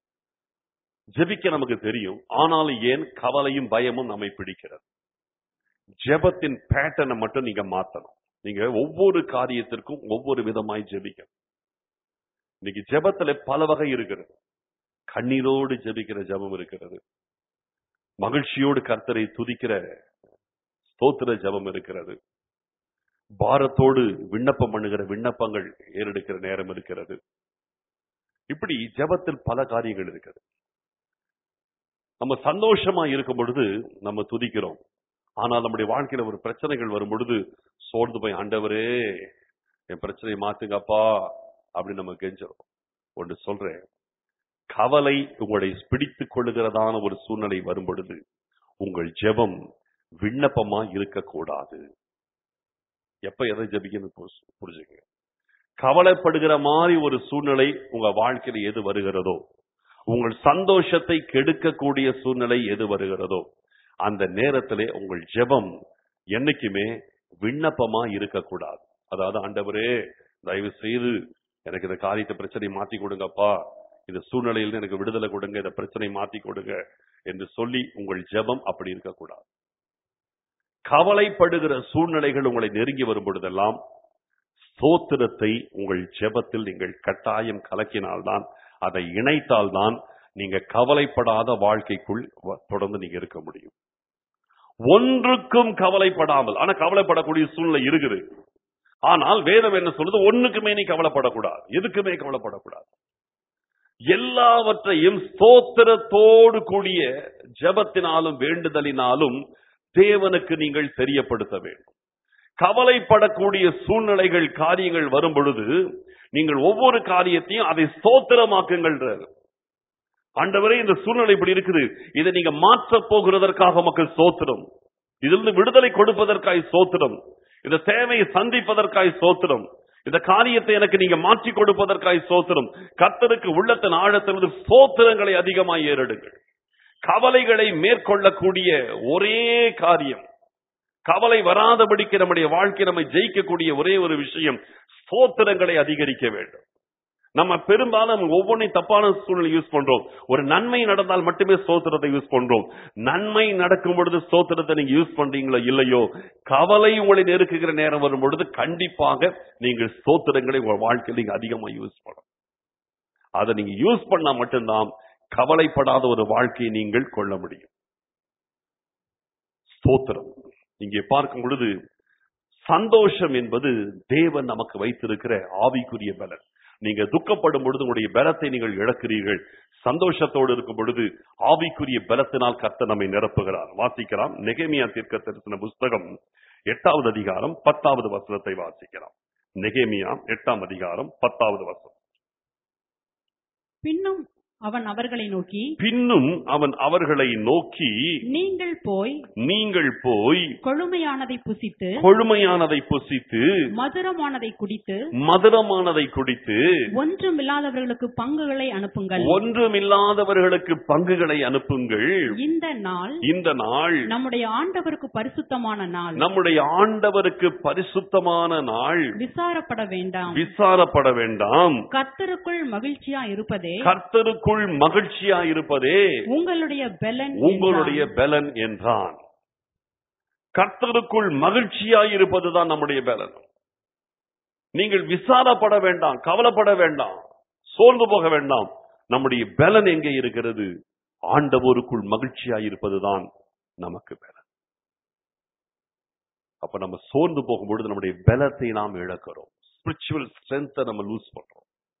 ஜெபிக்க நமக்கு தெரியும் ஆனாலும் ஏன் கவலையும் பயமும் நம்மை பிடிக்கிறது ஜெபத்தின் பேட்டர்னை மட்டும் நீங்க மாத்தணும் நீங்க ஒவ்வொரு காரியத்திற்கும் ஒவ்வொரு விதமாய் ஜெபிக்கணும் இன்னைக்கு ஜெபத்துல பல வகை இருக்கிறது கண்ணீரோடு ஜெபிக்கிற ஜெபம் இருக்கிறது மகிழ்ச்சியோடு கர்த்தரை துதிக்கிற ஸ்தோத்திர ஜெபம் இருக்கிறது பாரத்தோடு விண்ணப்பம் பண்ணுகிற விண்ணப்பங்கள் ஏறெடுக்கிற நேரம் இருக்கிறது இப்படி ஜெபத்தில் பல காரியங்கள் இருக்குது நம்ம சந்தோஷமா இருக்கும் பொழுது நம்ம துதிக்கிறோம் ஆனால் நம்முடைய வாழ்க்கையில ஒரு பிரச்சனைகள் வரும் பொழுது சோர்ந்து போய் ஆண்டவரே என் பிரச்சனையை மாத்துங்கப்பா அப்படி நம்ம கெஞ்சிரும் ஒன்று சொல்றேன் கவலை உங்களை பிடித்துக் கொள்ளுகிறதான ஒரு சூழ்நிலை வரும் பொழுது உங்கள் ஜெபம் விண்ணப்பமா இருக்கக்கூடாது எப்ப எதை ஜெபிக்கணும் புரிசு- புரிஞ்சுங்க கவலைப்படுகிற மாதிரி ஒரு சூழ்நிலை உங்க வாழ்க்கையில எது வருகிறதோ உங்கள் சந்தோஷத்தை கெடுக்கக்கூடிய சூழ்நிலை எது வருகிறதோ அந்த நேரத்திலே உங்கள் ஜெபம் என்னைக்குமே விண்ணப்பமா இருக்கக்கூடாது அதாவது ஆண்டவரே தயவு செய்து எனக்கு இந்த காரியத்தை பிரச்சனை மாத்தி கொடுங்கப்பா இந்த சூழ்நிலையில எனக்கு விடுதலை கொடுங்க இந்த பிரச்சனை மாத்தி கொடுங்க என்று சொல்லி உங்கள் ஜெபம் அப்படி இருக்கக்கூடாது கவலைப்படுகிற சூழ்நிலைகள் உங்களை நெருங்கி வரும் பொழுதெல்லாம் ஸ்தோத்திரத்தை உங்கள் ஜெபத்தில் நீங்கள் கட்டாயம் கலக்கினால்தான் அதை இணைத்தால்தான் நீங்க கவலைப்படாத வாழ்க்கைக்குள் வ- தொடர்ந்து நீங்க இருக்க முடியும் ஒன்றுக்கும் கவலைப்படாமல் ஆனா கவலைப்படக்கூடிய சூழ்நிலை இருக்குது ஆனால் வேதம் என்ன சொல்லுது ஒண்ணுக்குமே நீ கவலைப்படக்கூடாது எதுக்குமே கவலைப்படக்கூடாது எல்லாவற்றையும் ஸ்தோத்திரத்தோடு கூடிய ஜெபத்தினாலும் வேண்டுதலினாலும் தேவனுக்கு நீங்கள் தெரியப்படுத்த வேண்டும் கவலைப்படக்கூடிய சூழ்நிலைகள் காரியங்கள் வரும் பொழுது நீங்கள் ஒவ்வொரு காரியத்தையும் அதை ஸ்தோத்திரமாக்குங்கள் ஆண்டவரே இந்த சூழ்நிலை இப்படி இருக்குது இதை நீங்க மாற்ற போகிறதற்காக மக்கள் சோத்திரம் இதிலிருந்து விடுதலை கொடுப்பதற்காய் சோத்திரம் இந்த தேவையை சந்திப்பதற்காய் சோத்திரம் இந்த காரியத்தை எனக்கு நீங்க மாற்றி கொடுப்பதற்காய் சோத்திரம் கர்த்தருக்கு உள்ளத்தின் ஆழத்திலிருந்து சோத்திரங்களை அதிகமாய் ஏறெடுங்கள் கவலைகளை மேற்கொள்ளக்கூடிய ஒரே காரியம் கவலை வராதபடிக்கு நம்முடைய வாழ்க்கை நம்மை ஜெயிக்கக்கூடிய ஒரே ஒரு விஷயம் ஸ்தோத்திரங்களை அதிகரிக்க வேண்டும் நம்ம பெரும்பாலும் ஒவ்வொன்றையும் தப்பான சூழ்நிலை யூஸ் பண்றோம் ஒரு நன்மை நடந்தால் மட்டுமே ஸ்தோத்திரத்தை யூஸ் பண்றோம் நன்மை நடக்கும் பொழுது ஸ்தோத்திரத்தை நீங்க யூஸ் பண்றீங்களோ இல்லையோ கவலை உங்களை நெருக்குகிற நேரம் வரும் பொழுது கண்டிப்பாக நீங்கள் ஸ்தோத்திரங்களை உங்க வாழ்க்கையில் நீங்க அதிகமா யூஸ் பண்ணணும் அதை நீங்க யூஸ் பண்ணா மட்டும்தான் கவலைப்படாத ஒரு வாழ்க்கையை நீங்கள் கொள்ள முடியும் ஸ்தோத்திரம் இங்கே பார்க்கும் பொழுது சந்தோஷம் என்பது தேவன் நமக்கு வைத்திருக்கிற ஆவிக்குரிய பலன் நீங்க துக்கப்படும் பொழுது உங்களுடைய பலத்தை நீங்கள் இழக்கிறீர்கள் சந்தோஷத்தோடு இருக்கும் பொழுது ஆவிக்குரிய பலத்தினால் கர்த்தர் நம்மை நிரப்புகிறார் வாசிக்கலாம் நெகேமியா தீர்க்க தரிசன புஸ்தகம் எட்டாவது அதிகாரம் பத்தாவது வசனத்தை வாசிக்கலாம் நெகேமியா எட்டாம் அதிகாரம் பத்தாவது வசனம் பின்னும் அவன் அவர்களை நோக்கி பின்னும் அவன் அவர்களை நோக்கி நீங்கள் போய் நீங்கள் போய் கொழுமையானதை புசித்து கொழுமையானதை புசித்து மதுரமானதை குடித்து மதுரமானதை குடித்து ஒன்றுமில்லாதவர்களுக்கு பங்குகளை அனுப்புங்கள் ஒன்றுமில்லாதவர்களுக்கு பங்குகளை அனுப்புங்கள் இந்த நாள் இந்த நாள் நம்முடைய ஆண்டவருக்கு பரிசுத்தமான நாள் நம்முடைய ஆண்டவருக்கு பரிசுத்தமான நாள் விசாரப்பட வேண்டாம் விசாரப்பட வேண்டாம் கர்த்தருக்குள் மகிழ்ச்சியா இருப்பதே கர்த்தருக்குள் மகிழ்ச்சியா இருப்பதே உங்களுடைய பெலன் உங்களுடைய என்றான். பலன் என்றான் கர்த்தருக்குள் மகிழ்ச்சியா இருப்பதுதான் நம்முடைய பலன் நீங்கள் விசாரப்பட வேண்டாம் கவலைப்பட வேண்டாம் சோர்ந்து போக வேண்டாம் நம்முடைய பலன் எங்கே இருக்கிறது ஆண்டவருக்குள் மகிழ்ச்சியா இருப்பதுதான் நமக்கு பலன் அப்ப நம்ம சோர்ந்து போகும்பொழுது நம்முடைய பலத்தை நாம் இழக்கிறோம் ஸ்பிரிச்சுவல் ஸ்ட்ரென்த்தை நம்ம லூஸ் பண்றோம்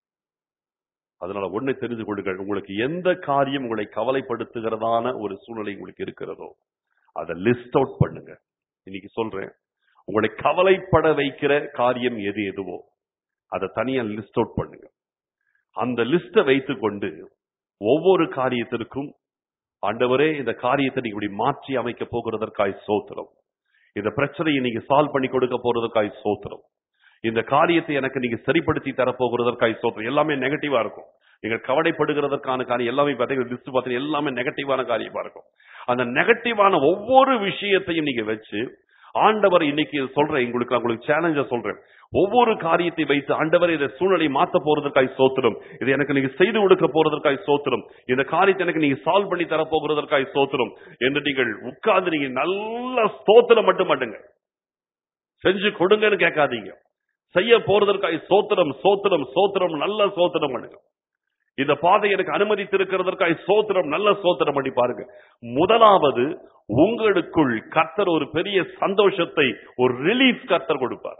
அதனால ஒண்ணை தெரிந்து கொள்ளுங்கள் உங்களுக்கு எந்த காரியம் உங்களை கவலைப்படுத்துகிறதான ஒரு சூழ்நிலை உங்களுக்கு இருக்கிறதோ அதை லிஸ்ட் அவுட் பண்ணுங்க இன்னைக்கு சொல்றேன் உங்களை கவலைப்பட வைக்கிற காரியம் எது எதுவோ அதை தனியா லிஸ்ட் அவுட் பண்ணுங்க அந்த லிஸ்ட்டை வைத்துக்கொண்டு ஒவ்வொரு காரியத்திற்கும் ஆண்டவரே இந்த காரியத்தை நீங்க இப்படி மாற்றி அமைக்க போகிறதற்காய் சோத்திரம் இந்த பிரச்சனையை நீங்க சால்வ் பண்ணி கொடுக்க போறதற்காய் சோத்திரம் இந்த காரியத்தை எனக்கு நீங்க சரிப்படுத்தி தரப்போகிறதற்காய் சோத்திரம் எல்லாமே நெகட்டிவா இருக்கும் நீங்க கவலைப்படுகிறதற்கான காரியம் எல்லாமே பார்த்தீங்கன்னா லிஸ்ட் பார்த்தீங்கன்னா எல்லாமே நெகட்டிவான காரியமா இருக்கும் அந்த நெகட்டிவான ஒவ்வொரு விஷயத்தையும் நீங்க வச்சு ஆண்டவர் இன்னைக்கு சொல்றேன் உங்களுக்கு உங்களுக்கு சேலஞ்ச சொல்றேன் ஒவ்வொரு காரியத்தை வைத்து ஆண்டவர் இதை சூழ்நிலை மாத்த போறதற்காய் சோத்திரம் இதை எனக்கு நீங்க செய்து கொடுக்க போறதற்காய் சோத்திரம் இந்த காரியத்தை எனக்கு நீங்க சால்வ் பண்ணி தர போகிறதற்காய் சோத்திரம் என்று நீங்கள் உட்கார்ந்து நீங்க நல்ல ஸ்தோத்திரம் மட்டும் மட்டுங்க செஞ்சு கொடுங்கன்னு கேட்காதீங்க செய்ய போறதற்காய் சோத்திரம் சோத்திரம் சோத்திரம் நல்ல சோத்திரம் பண்ணுங்க இந்த பாதை எனக்கு அனுமதித்திருக்கிறதற்காய் சோத்திரம் நல்ல சோத்திரம் பண்ணி பாருங்க முதலாவது உங்களுக்குள் கர்த்தர் ஒரு பெரிய சந்தோஷத்தை ஒரு ரிலீஃப் கர்த்தர் கொடுப்பார்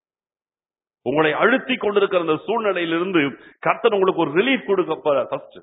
உங்களை அழுத்தி கொண்டிருக்கிற அந்த சூழ்நிலையிலிருந்து கர்த்தர் உங்களுக்கு ஒரு ரிலீஃப் கொடுக்க ஃபர்ஸ்ட்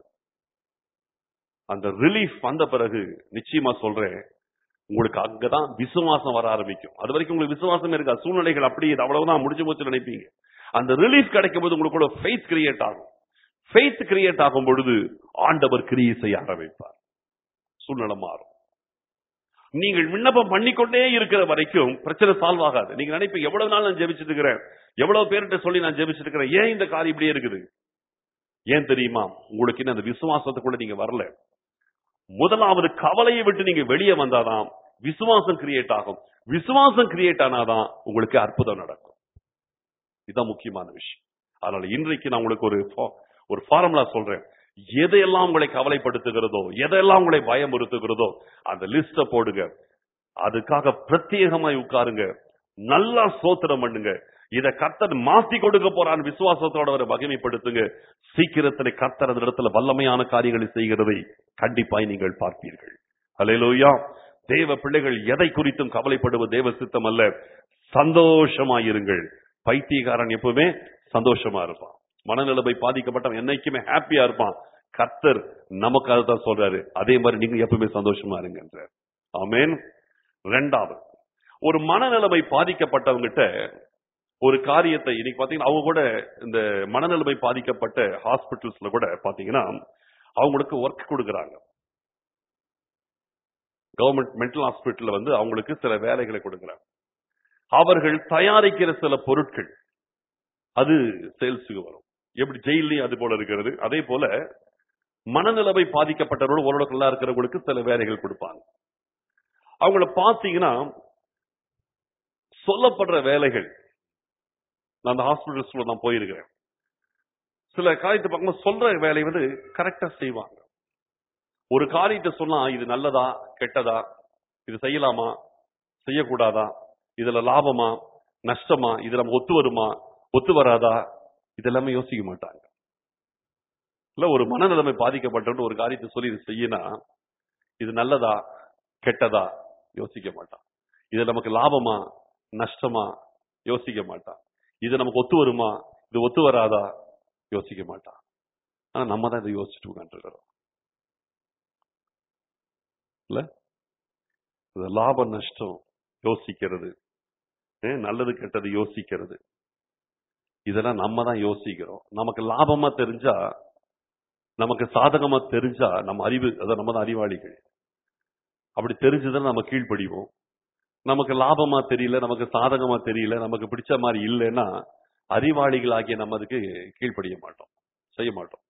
அந்த ரிலீஃப் வந்த பிறகு நிச்சயமா சொல்றேன் உங்களுக்கு அங்கதான் விசுவாசம் வர ஆரம்பிக்கும் அது வரைக்கும் உங்களுக்கு விசுவாசம் இருக்கா சூழ்நிலைகள் அப்படி இது அவ்வளவுதான் முடிஞ்சு போச்சு நினைப்பீங்க அந்த ரிலீஃப் கிடைக்கும் போது உங்களுக்குள்ள ஃபெய்த் கிரியேட் ஆகும் ஃபெய்த் கிரியேட் ஆகும் பொழுது ஆண்டவர் கிரியை செய்ய ஆரம்பிப்பார் சூழ்நிலை மாறும் நீங்கள் விண்ணப்பம் பண்ணிக்கொண்டே இருக்கிற வரைக்கும் பிரச்சனை சால்வ் ஆகாது நீங்க நினைப்பீங்க எவ்வளவு நாள் நான் ஜெபிச்சிட்டு இருக்கிறேன் எவ்வளவு பேர்கிட்ட சொல்லி நான் ஜெபிச்சிட்டு இருக்கிறேன் ஏன் இந்த காரியம் இப்படியே இருக்குது ஏன் தெரியுமா உங்களுக்கு இன்னும் அந்த விசுவாசத்துக்குள்ள நீங்க வரல முதலாவது கவலையை விட்டு நீங்க வெளியே வந்தாதான் விசுவாசம் கிரியேட் ஆகும் விசுவாசம் கிரியேட் ஆனாதான் உங்களுக்கு அற்புதம் நடக்கும் இதுதான் முக்கியமான விஷயம் அதனால இன்றைக்கு நான் உங்களுக்கு ஒரு ஃபா- ஒரு ஃபார்முலா சொல்றேன் எதையெல்லாம் உங்களை கவலைப்படுத்துகிறதோ எதையெல்லாம் உங்களை பயமுறுத்துகிறதோ அந்த லிஸ்ட போடுங்க அதுக்காக பிரத்யேகமாய் உட்காருங்க நல்லா சோத்திரம் பண்ணுங்க இத கர்த்தர் மாத்தி கொடுக்க போறான் விசுவாசத்தோட அவரை மகிமைப்படுத்துங்க சீக்கிரத்திலே கர்த்தர் அந்த இடத்துல வல்லமையான காரியங்களை செய்கிறதை கண்டிப்பாய் நீங்கள் பார்ப்பீர்கள் ஹalleluya தேவ பிள்ளைகள் எதை குறித்தும் கவலைப்படுவது தேவ சித்தம் அல்ல சந்தோஷமாயிருங்கள் பைத்தியக்காரன் எப்பவுமே சந்தோஷமா இருப்பான் மனநிலைமை பாதிக்கப்பட்டவன் என்னைக்குமே ஹாப்பியா இருப்பான் கர்த்தர் நமக்கு அதுதான் சொல்றாரு அதே மாதிரி நீங்க எப்பவுமே சந்தோஷமா இருங்கன்றார் ஆமென் ரெண்டாவது ஒரு மனநிலைமை பாதிக்கப்பட்டவங்கிட்ட ஒரு காரியத்தை இன்னைக்கு பாத்தீங்கன்னா அவங்க கூட இந்த மனநிலைமை பாதிக்கப்பட்ட ஹாஸ்பிட்டல்ஸ்ல கூட பாத்தீங்கன்னா அவங்களுக்கு ஒர்க் கொடுக்கறாங்க கவர்மெண்ட் மென்டல் ஹாஸ்பிட்டல்ல வந்து அவங்களுக்கு சில வேலைகளை கொடுக்கறாங்க அவர்கள் தயாரிக்கிற சில பொருட்கள் அது சேல்ஸுக்கு வரும் எப்படி ஜெயிலையும் அது போல இருக்கிறது அதே போல மனநிலைமை பாதிக்கப்பட்டவர்கள் ஓரளவுக்கு நல்லா இருக்கிறவங்களுக்கு சில வேலைகள் கொடுப்பாங்க அவங்கள பார்த்தீங்கன்னா சொல்லப்படுற வேலைகள் நான் அந்த ஹாஸ்பிட்டல்ஸ்ல நான் போயிருக்கிறேன் சில காரியத்தை பார்க்கும்போது சொல்ற வேலை வந்து கரெக்டா செய்வாங்க ஒரு காரியத்தை சொன்னா இது நல்லதா கெட்டதா இது செய்யலாமா செய்யக்கூடாதா இதுல லாபமா நஷ்டமா இது நம்ம ஒத்து வருமா ஒத்து வராதா இதெல்லாமே யோசிக்க மாட்டாங்க இல்ல ஒரு மனநிலைமை பாதிக்கப்பட்ட ஒரு காரியத்தை சொல்லி இது செய்யினா இது நல்லதா கெட்டதா யோசிக்க மாட்டான் இது நமக்கு லாபமா நஷ்டமா யோசிக்க மாட்டான் இது நமக்கு ஒத்து வருமா இது ஒத்து வராதா யோசிக்க மாட்டான் ஆனா நம்ம தான் இதை யோசிச்சுட்டு உட்காந்துருக்கிறோம் இல்ல இது லாப நஷ்டம் யோசிக்கிறது ஏன் நல்லது கெட்டது யோசிக்கிறது இதெல்லாம் நம்ம தான் யோசிக்கிறோம் நமக்கு லாபமா தெரிஞ்சா நமக்கு சாதகமா தெரிஞ்சா நம்ம அறிவு அதான் நம்ம தான் அறிவாளிகள் அப்படி தெரிஞ்சதுன்னா நம்ம கீழ்ப்படிவோம் நமக்கு லாபமா தெரியல நமக்கு சாதகமா தெரியல நமக்கு பிடிச்ச மாதிரி இல்லைன்னா அறிவாளிகளாகிய நம்ம அதுக்கு கீழ்ப்படிய மாட்டோம் செய்ய மாட்டோம்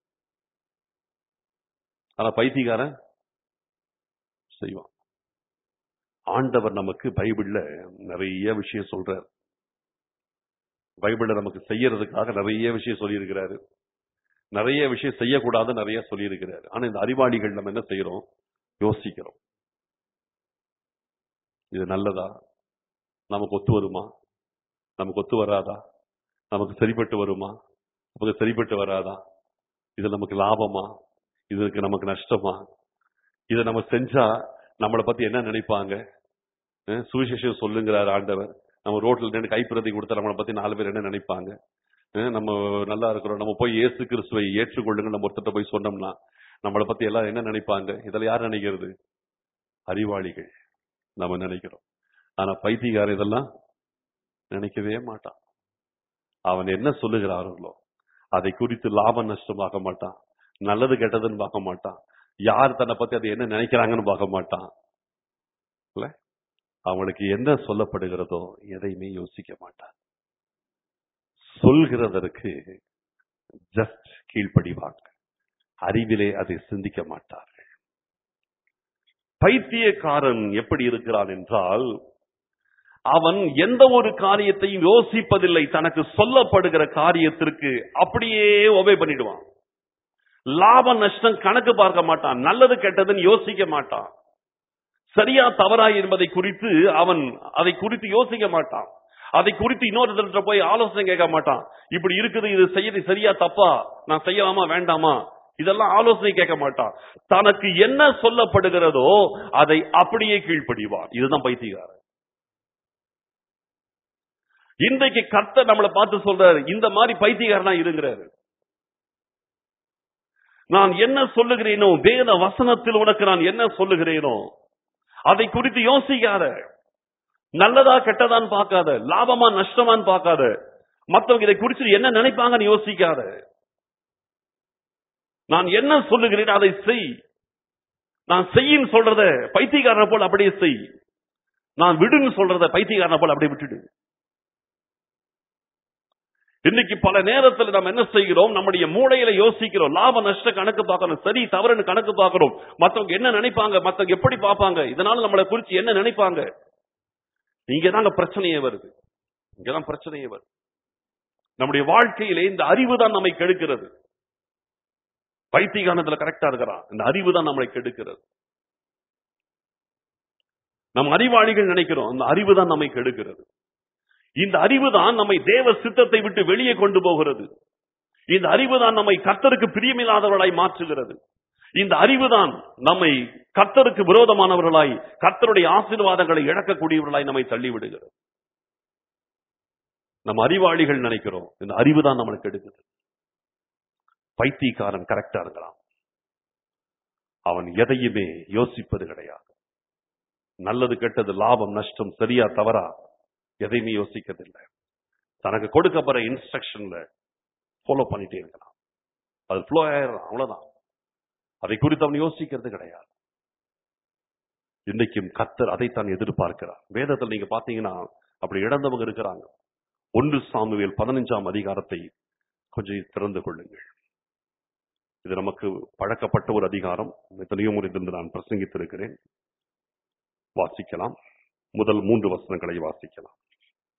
ஆனா பைத்தியக்காரன் செய்வான் ஆண்டவர் நமக்கு பைபிள்ல நிறைய விஷயம் சொல்றார் பைபிள்ல நமக்கு செய்யறதுக்காக நிறைய விஷயம் சொல்லியிருக்கிறாரு நிறைய விஷயம் செய்யக்கூடாது நிறைய சொல்லியிருக்கிறாரு ஆனா இந்த அறிவாளிகள் நம்ம என்ன செய்யறோம் யோசிக்கிறோம் இது நல்லதா நமக்கு ஒத்து வருமா நமக்கு ஒத்து வராதா நமக்கு சரிப்பட்டு வருமா நமக்கு சரிப்பட்டு வராதா இது நமக்கு லாபமா இதுக்கு நமக்கு நஷ்டமா இதை நம்ம செஞ்சா நம்மளை பத்தி என்ன நினைப்பாங்க அஹ் சுவிசேஷம் சொல்லுங்கிறார் ஆண்டவர் நம்ம ரோட்ல நின்று கைப்பிரதி கொடுத்தா நம்மளை பத்தி நாலு பேர் என்ன நினைப்பாங்க அஹ் நம்ம நல்லா இருக்கிறோம் நம்ம போய் இயேசு கிறிஸ்துவை ஏற்றுக்கொள்ளுங்க நம்ம ஒருத்தட்ட போய் சொன்னோம்னா நம்மளை பத்தி எல்லாம் என்ன நினைப்பாங்க இதெல்லாம் யார் நினைக்கிறது அறிவாளிகள் நம்ம நினைக்கிறோம் ஆனா பைத்தியக்காரன் இதெல்லாம் நினைக்கவே மாட்டான் அவன் என்ன சொல்லுகிறார்களோ அதை குறித்து லாப நஷ்டம் பார்க்க மாட்டான் நல்லது கெட்டதுன்னு பார்க்க மாட்டான் யார் தன்னை பத்தி அதை என்ன நினைக்கிறாங்கன்னு பார்க்க மாட்டான் இல்ல அவங்களுக்கு என்ன சொல்லப்படுகிறதோ எதையுமே யோசிக்க மாட்டான் சொல்கிறதற்கு ஜஸ்ட் கீழ்ப்படிவாங்க அறிவிலே அதை சிந்திக்க மாட்டார்கள் பைத்தியக்காரன் எப்படி இருக்கிறான் என்றால் அவன் எந்த ஒரு காரியத்தையும் யோசிப்பதில்லை தனக்கு சொல்லப்படுகிற காரியத்திற்கு அப்படியே ஒபே பண்ணிடுவான் லாப நஷ்டம் கணக்கு பார்க்க மாட்டான் நல்லது கெட்டதுன்னு யோசிக்க மாட்டான் சரியா தவறா என்பதை குறித்து அவன் அதை குறித்து யோசிக்க மாட்டான் அதை குறித்து இன்னொருத்தர் போய் ஆலோசனை கேட்க மாட்டான் இப்படி இருக்குது இது செய்யறது சரியா தப்பா நான் செய்யலாமா வேண்டாமா இதெல்லாம் ஆலோசனை கேட்க மாட்டான் தனக்கு என்ன சொல்லப்படுகிறதோ அதை அப்படியே கீழ்ப்படிவான் இதுதான் பைத்தியக்காரன் இன்றைக்கு கர்த்தர் நம்மளை பார்த்து சொல்றாரு இந்த மாதிரி பைத்தியக்காரனா இருங்கிறாரு நான் என்ன சொல்லுகிறேனோ வேத வசனத்தில் உனக்கு நான் என்ன சொல்லுகிறேனோ அதை குறித்து யோசிக்காத நல்லதா கெட்டதான்னு பார்க்காத லாபமா நஷ்டமான்னு பார்க்காத மத்தவங்க இதை குறித்து என்ன நினைப்பாங்கன்னு யோசிக்காத நான் என்ன சொல்லுகிறேன் அதை செய் நான் செய்யின்னு சொல்றத பைத்தியக்காரனை போல் அப்படியே செய் நான் விடுன்னு சொல்றத பைத்தியக்காரனை போல் அப்படியே விட்டுடு இன்னைக்கு பல நேரத்தில் நம்ம என்ன செய்கிறோம் நம்முடைய மூளையில யோசிக்கிறோம் லாப நஷ்ட கணக்கு பார்க்கணும் சரி தவறுன்னு கணக்கு பார்க்கிறோம் மத்தவங்க என்ன நினைப்பாங்க மத்தவங்க எப்படி பார்ப்பாங்க இதனால நம்மளை குறித்து என்ன நினைப்பாங்க இங்கதாங்க பிரச்சனையே வருது இங்கதான் பிரச்சனையே வருது நம்முடைய வாழ்க்கையிலே இந்த அறிவு தான் நம்மை கெடுக்கிறது பைத்தியகானத்துல கரெக்டா இருக்கிறான் இந்த அறிவு தான் நம்மளை கெடுக்கிறது நம் அறிவாளிகள் நினைக்கிறோம் இந்த அறிவு தான் நம்மை கெடுக்கிறது இந்த அறிவு தான் நம்மை தேவ சித்தத்தை விட்டு வெளியே கொண்டு போகிறது இந்த அறிவு தான் நம்மை கர்த்தருக்கு பிரியமில்லாதவர்களாய் மாற்றுகிறது இந்த அறிவுதான் நம்மை கர்த்தருக்கு விரோதமானவர்களாய் கர்த்தருடைய ஆசீர்வாதங்களை இழக்கக்கூடியவர்களாய் நம்மை தள்ளிவிடுகிறது நம்ம அறிவாளிகள் நினைக்கிறோம் இந்த அறிவு தான் நம்மளுக்கு எடுக்குது பைத்தியக்காரன் கரெக்டா இருக்கிறான் அவன் எதையுமே யோசிப்பது கிடையாது நல்லது கெட்டது லாபம் நஷ்டம் சரியா தவறா எதையுமே யோசிக்கிறதில்லை தனக்கு கொடுக்கப்படுற இன்ஸ்ட்ரக்ஷன்ல ஃபாலோ பண்ணிட்டே இருக்கலாம் அது ஃப்ளோ ஆயிடுறான் அவ்வளவுதான் அதை குறித்து அவன் யோசிக்கிறது கிடையாது இன்னைக்கும் கத்தர் அதைத்தான் எதிர்பார்க்கிறார் வேதத்தில் நீங்க பாத்தீங்கன்னா அப்படி இழந்தவங்க இருக்கிறாங்க ஒன்று சாமுவேல் பதினஞ்சாம் அதிகாரத்தை கொஞ்சம் திறந்து கொள்ளுங்கள் இது நமக்கு பழக்கப்பட்ட ஒரு அதிகாரம் எத்தனையோ முறை இருந்து நான் பிரசங்கித்திருக்கிறேன் வாசிக்கலாம் முதல் மூன்று வசனங்களை வாசிக்கலாம்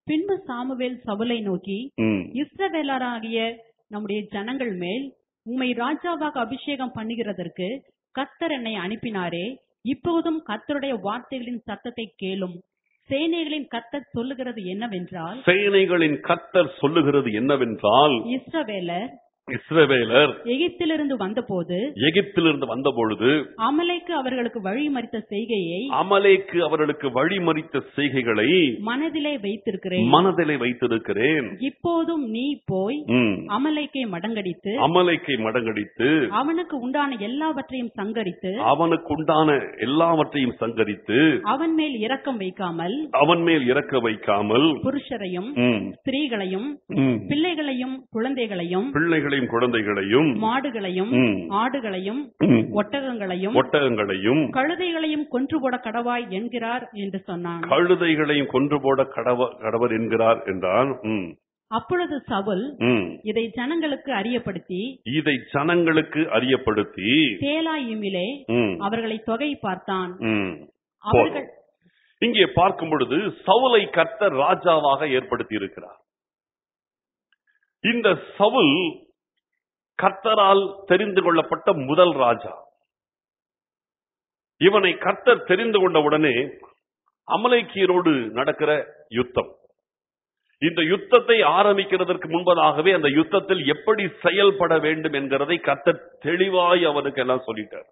பின்பு சாமுவேல் சவுலை நோக்கி ம். இஸ்ரவேலராகிய நம்முடைய ஜனங்கள் மேல் உம்மை ராஜாவாக அபிஷேகம் பண்ணுகிறதற்கு கர்த்தர் என்னை அனுப்பினாரே இப்போதும் கர்த்தருடைய வார்த்தைகளின் சத்தத்தை கேளும் சேனைகளின் கர்த்தர் சொல்லுகிறது என்னவென்றால் சேனைகளின் கர்த்தர் சொல்லுகிறது என்னவென்றால் இஸ்ரவேலர் இஸ்ரவேலர் எகிப்திலிருந்து வந்தபோது எகிப்திலிருந்து வந்த பொழுது அமலைக்கு அவர்களுக்கு வழிமறித்த செய்கையை அமலேக்கு அவர்களுக்கு வழிமறித்த செய்கைகளை மனதிலே வைத்திருக்கிறேன் மனதிலே வைத்திருக்கிறேன் இப்போதும் நீ போய் ம். அமலைக்கை மடங்கடித்து அமலேக்கை மடங்கடித்து அவனுக்கு உண்டான எல்லாவற்றையும் சங்கரித்து அவனுக்கு உண்டான எல்லாவற்றையும் சங்கரித்து அவன் மேல் இரக்கம் வைக்காமல் அவன் மேல் இறக்க வைக்காமல் புருஷரையும் ம், ஸ்திரீகளையும் ம், பிள்ளைகளையும் குழந்தைகளையும் பிள்ளைகளையும் குழந்தைகளையும் மாடுகளையும் ம், ஆடுகளையும் ம், ஒட்டகங்களையும் ஒட்டகங்களையும் கழுதைகளையும் கொன்று போட கடவாய் என்கிறார் என்று சொன்னான் கழுதைகளையும் கொன்று போட கடவ கடவர் என்கிறார் என்றான் ம், அப்பொழுது சவுல் ம். இதை ஜனங்களுக்கு அறியப்படுத்தி இதை ஜனங்களுக்கு அறியப்படுத்தி தேலாயிமிலே ம், அவர்களை தொகை பார்த்தான் ம். அவர்கள் இங்கே பார்க்கும் பொழுது சவுலை கர்த்தர் ராஜாவாக ஏற்படுத்தி இருக்கிறார் இந்த சவுல் கர்த்தரால் தெரிந்து கொள்ளப்பட்ட முதல் ராஜா இவனை கர்த்தர் தெரிந்து கொண்ட உடனே அமலேக்கியரோடு நடக்கிற யுத்தம் இந்த யுத்தத்தை ஆரம்பிக்கிறதற்கு முன்பதாகவே அந்த யுத்தத்தில் எப்படி செயல்பட வேண்டும் என்கிறதை கர்த்தர் தெளிவாய் அவனுக்கு எல்லாம் சொல்லிட்டார்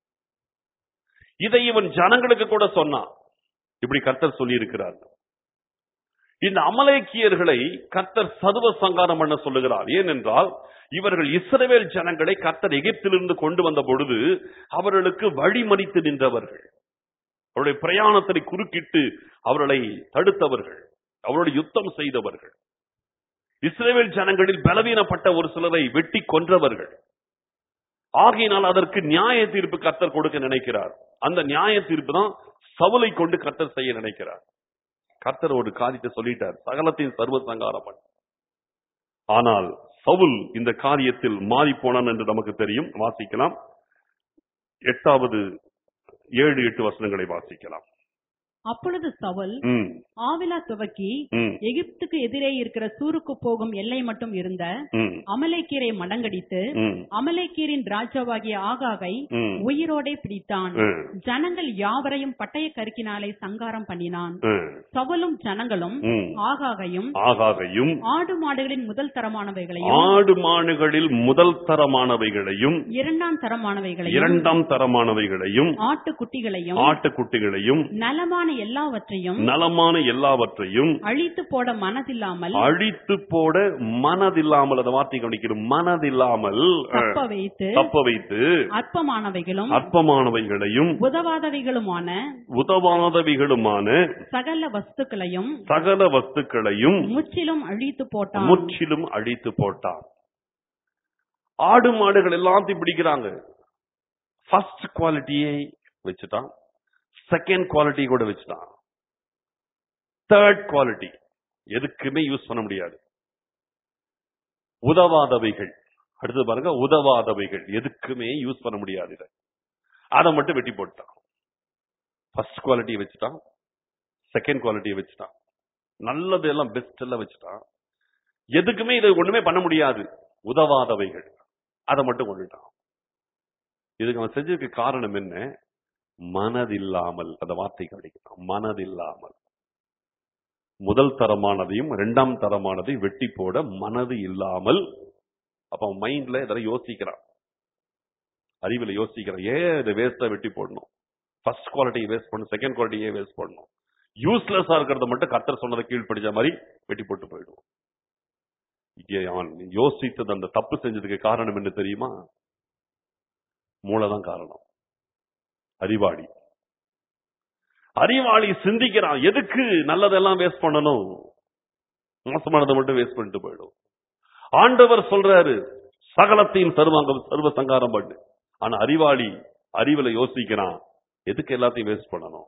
இதை இவன் ஜனங்களுக்கு கூட சொன்னான் இப்படி கர்த்தர் சொல்லி இருக்கிறார் இந்த அமலேக்கியர்களை கர்த்தர் சர்வ சங்காரம் பண்ண சொல்லுகிறார் ஏனென்றால் இவர்கள் இஸ்ரவேல் ஜனங்களை கர்த்தர் எகிப்திலிருந்து கொண்டு வந்த பொழுது அவர்களுக்கு வழிமறித்து நின்றவர்கள் அவருடைய பிரயாணத்தை குறுக்கிட்டு அவர்களை தடுத்தவர்கள் அவரோடு யுத்தம் செய்தவர்கள் இஸ்ரவேல் ஜனங்களில் பலவீனப்பட்ட ஒரு சிலரை வெட்டி கொன்றவர்கள் ஆகையினால் அதற்கு நியாய தீர்ப்பு கர்த்தர் கொடுக்க நினைக்கிறார் அந்த நியாய தீர்ப்பு தான் சவுலை கொண்டு கர்த்தர் செய்ய நினைக்கிறார் கர்த்தர் ஒரு காரியத்தை சொல்லிட்டார் சகலத்தின் சர்வ சங்காரம் பண்ணு. ஆனால் சவுல் இந்த காரியத்தில் மாறி போனான் என்று நமக்கு தெரியும் வாசிக்கலாம் எட்டாவது ஏழு எட்டு வசனங்களை வாசிக்கலாம் அப்பொழுது சவுல் ம், ஆவிலா துவக்கி ம், எகிப்துக்கு எதிரே இருக்கிற சூருக்கு போகும் எல்லை மட்டும் இருந்த ம், அமலேக்கீரை மடங்கடித்து ம், அமலேக்கீரின் ராஜாவாகிய ஆகாகை ம், உயிரோடே பிடித்தான் ம், ஜனங்கள் யாவரையும் பட்டய கருக்கினாலே சங்காரம் பண்ணினான் ம், சவுலும் ஜனங்களும் ம். ஆகாகையும் ஆகாகையும் ஆடு மாடுகளின் முதல் தரமானவைகளையும் ஆடு மாடுகளில் முதல் தரமானவைகளையும் இரண்டாம் தரமானவைகளையும் இரண்டாம் தரமானவைகளையும் ஆட்டுக்குட்டிகளையும் ஆட்டுக்குட்டிகளையும் நலமான எல்லாவற்றையும் நலமான எல்லாவற்றையும் அழித்து போட மனதில்லாமல் அழித்து போட மனதில்லாமல் அந்த வார்த்தை கவனிக்கிறோம் மனதில்லாமல் தப்ப வைத்து தப்ப வைத்து அற்பமானவைகளும் அற்பமானவைகளையும் உதவாதவைகளுமான உதவாதவைகளுமான சகல வஸ்துக்களையும் சகல வஸ்துக்களையும் முற்றிலும் அழித்து போட்டான் முற்றிலும் அழித்து போட்டான் ஆடு மாடுகள் எல்லாத்தையும் பிடிக்கிறாங்க ஃபர்ஸ்ட் குவாலிட்டியை வச்சுட்டான் செகண்ட் குவாலிட்டி கூட வச்சுட்டான் தேர்ட் குவாலிட்டி எதுக்குமே யூஸ் பண்ண முடியாது உதவாதவைகள் அடுத்து பாருங்க உதவாதவைகள் எதுக்குமே யூஸ் பண்ண முடியாது இதை அதை மட்டும் வெட்டி போட்டான் ஃபர்ஸ்ட் குவாலிட்டியை வச்சுட்டான் செகண்ட் குவாலிட்டியை வச்சுட்டான் நல்லது எல்லாம் பெஸ்ட் எல்லாம் வச்சுட்டான் எதுக்குமே இதை ஒண்ணுமே பண்ண முடியாது உதவாதவைகள் அதை மட்டும் கொண்டுட்டான் இதுக்கு அவன் செஞ்சதுக்கு காரணம் என்ன மனதில்லாமல் அந்த வார்த்தை கிடைக்கிறான் மனதில்லாமல் முதல் தரமானதையும் இரண்டாம் தரமானதையும் வெட்டி போட மனது இல்லாமல் அப்ப அவன் மைண்ட்ல இதெல்லாம் யோசிக்கிறான் அறிவில் யோசிக்கிறான் ஏன் இதை வேஸ்டா வெட்டி போடணும் ஃபர்ஸ்ட் குவாலிட்டியை வேஸ்ட் பண்ணணும் செகண்ட் குவாலிட்டியே வேஸ்ட் பண்ணணும் யூஸ்லெஸ்ஸா இருக்கிறத மட்டும் கத்தர் சொன்னதை கீழ்ப்படிச்ச மாதிரி வெட்டி போட்டு போயிடுவோம் இங்கே அவன் யோசித்தது அந்த தப்பு செஞ்சதுக்கு காரணம் என்ன தெரியுமா மூளைதான் காரணம் அறிவாளி அறிவாளி சிந்திக்கிறான் எதுக்கு நல்லதெல்லாம் வேஸ்ட் பண்ணணும் மோசமானதை மட்டும் வேஸ்ட் பண்ணிட்டு போயிடும் ஆண்டவர் சொல்றாரு சகலத்தையும் சர்வாங்க சர்வ சங்காரம் பண்ணு ஆனா அறிவாளி அறிவுல யோசிக்கிறான் எதுக்கு எல்லாத்தையும் வேஸ்ட் பண்ணணும்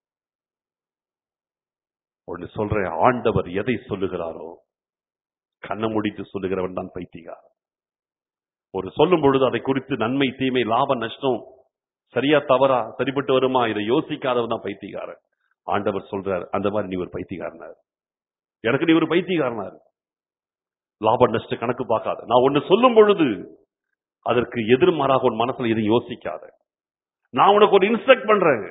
ஒன்னு சொல்றேன் ஆண்டவர் எதை சொல்லுகிறாரோ கண்ணை முடித்து சொல்லுகிறவன் தான் பைத்தியக்காரன் ஒரு சொல்லும் பொழுது அதை குறித்து நன்மை தீமை லாப நஷ்டம் சரியா தவறா சரிப்பட்டு வருமா இதை யோசிக்காதவன் தான் பைத்தியக்காரன் ஆண்டவர் சொல்றார் அந்த மாதிரி நீ ஒரு பைத்தியக்காரனார் எனக்கு நீ ஒரு பைத்தியக்காரனா இருக்கு லாப நஷ்ட கணக்கு பார்க்காத நான் ஒன்னு சொல்லும் பொழுது அதற்கு எதிர்மாறாக உன் மனசுல எதையும் யோசிக்காத நான் உனக்கு ஒரு இன்ஸ்ட்ரக்ட் பண்றேன்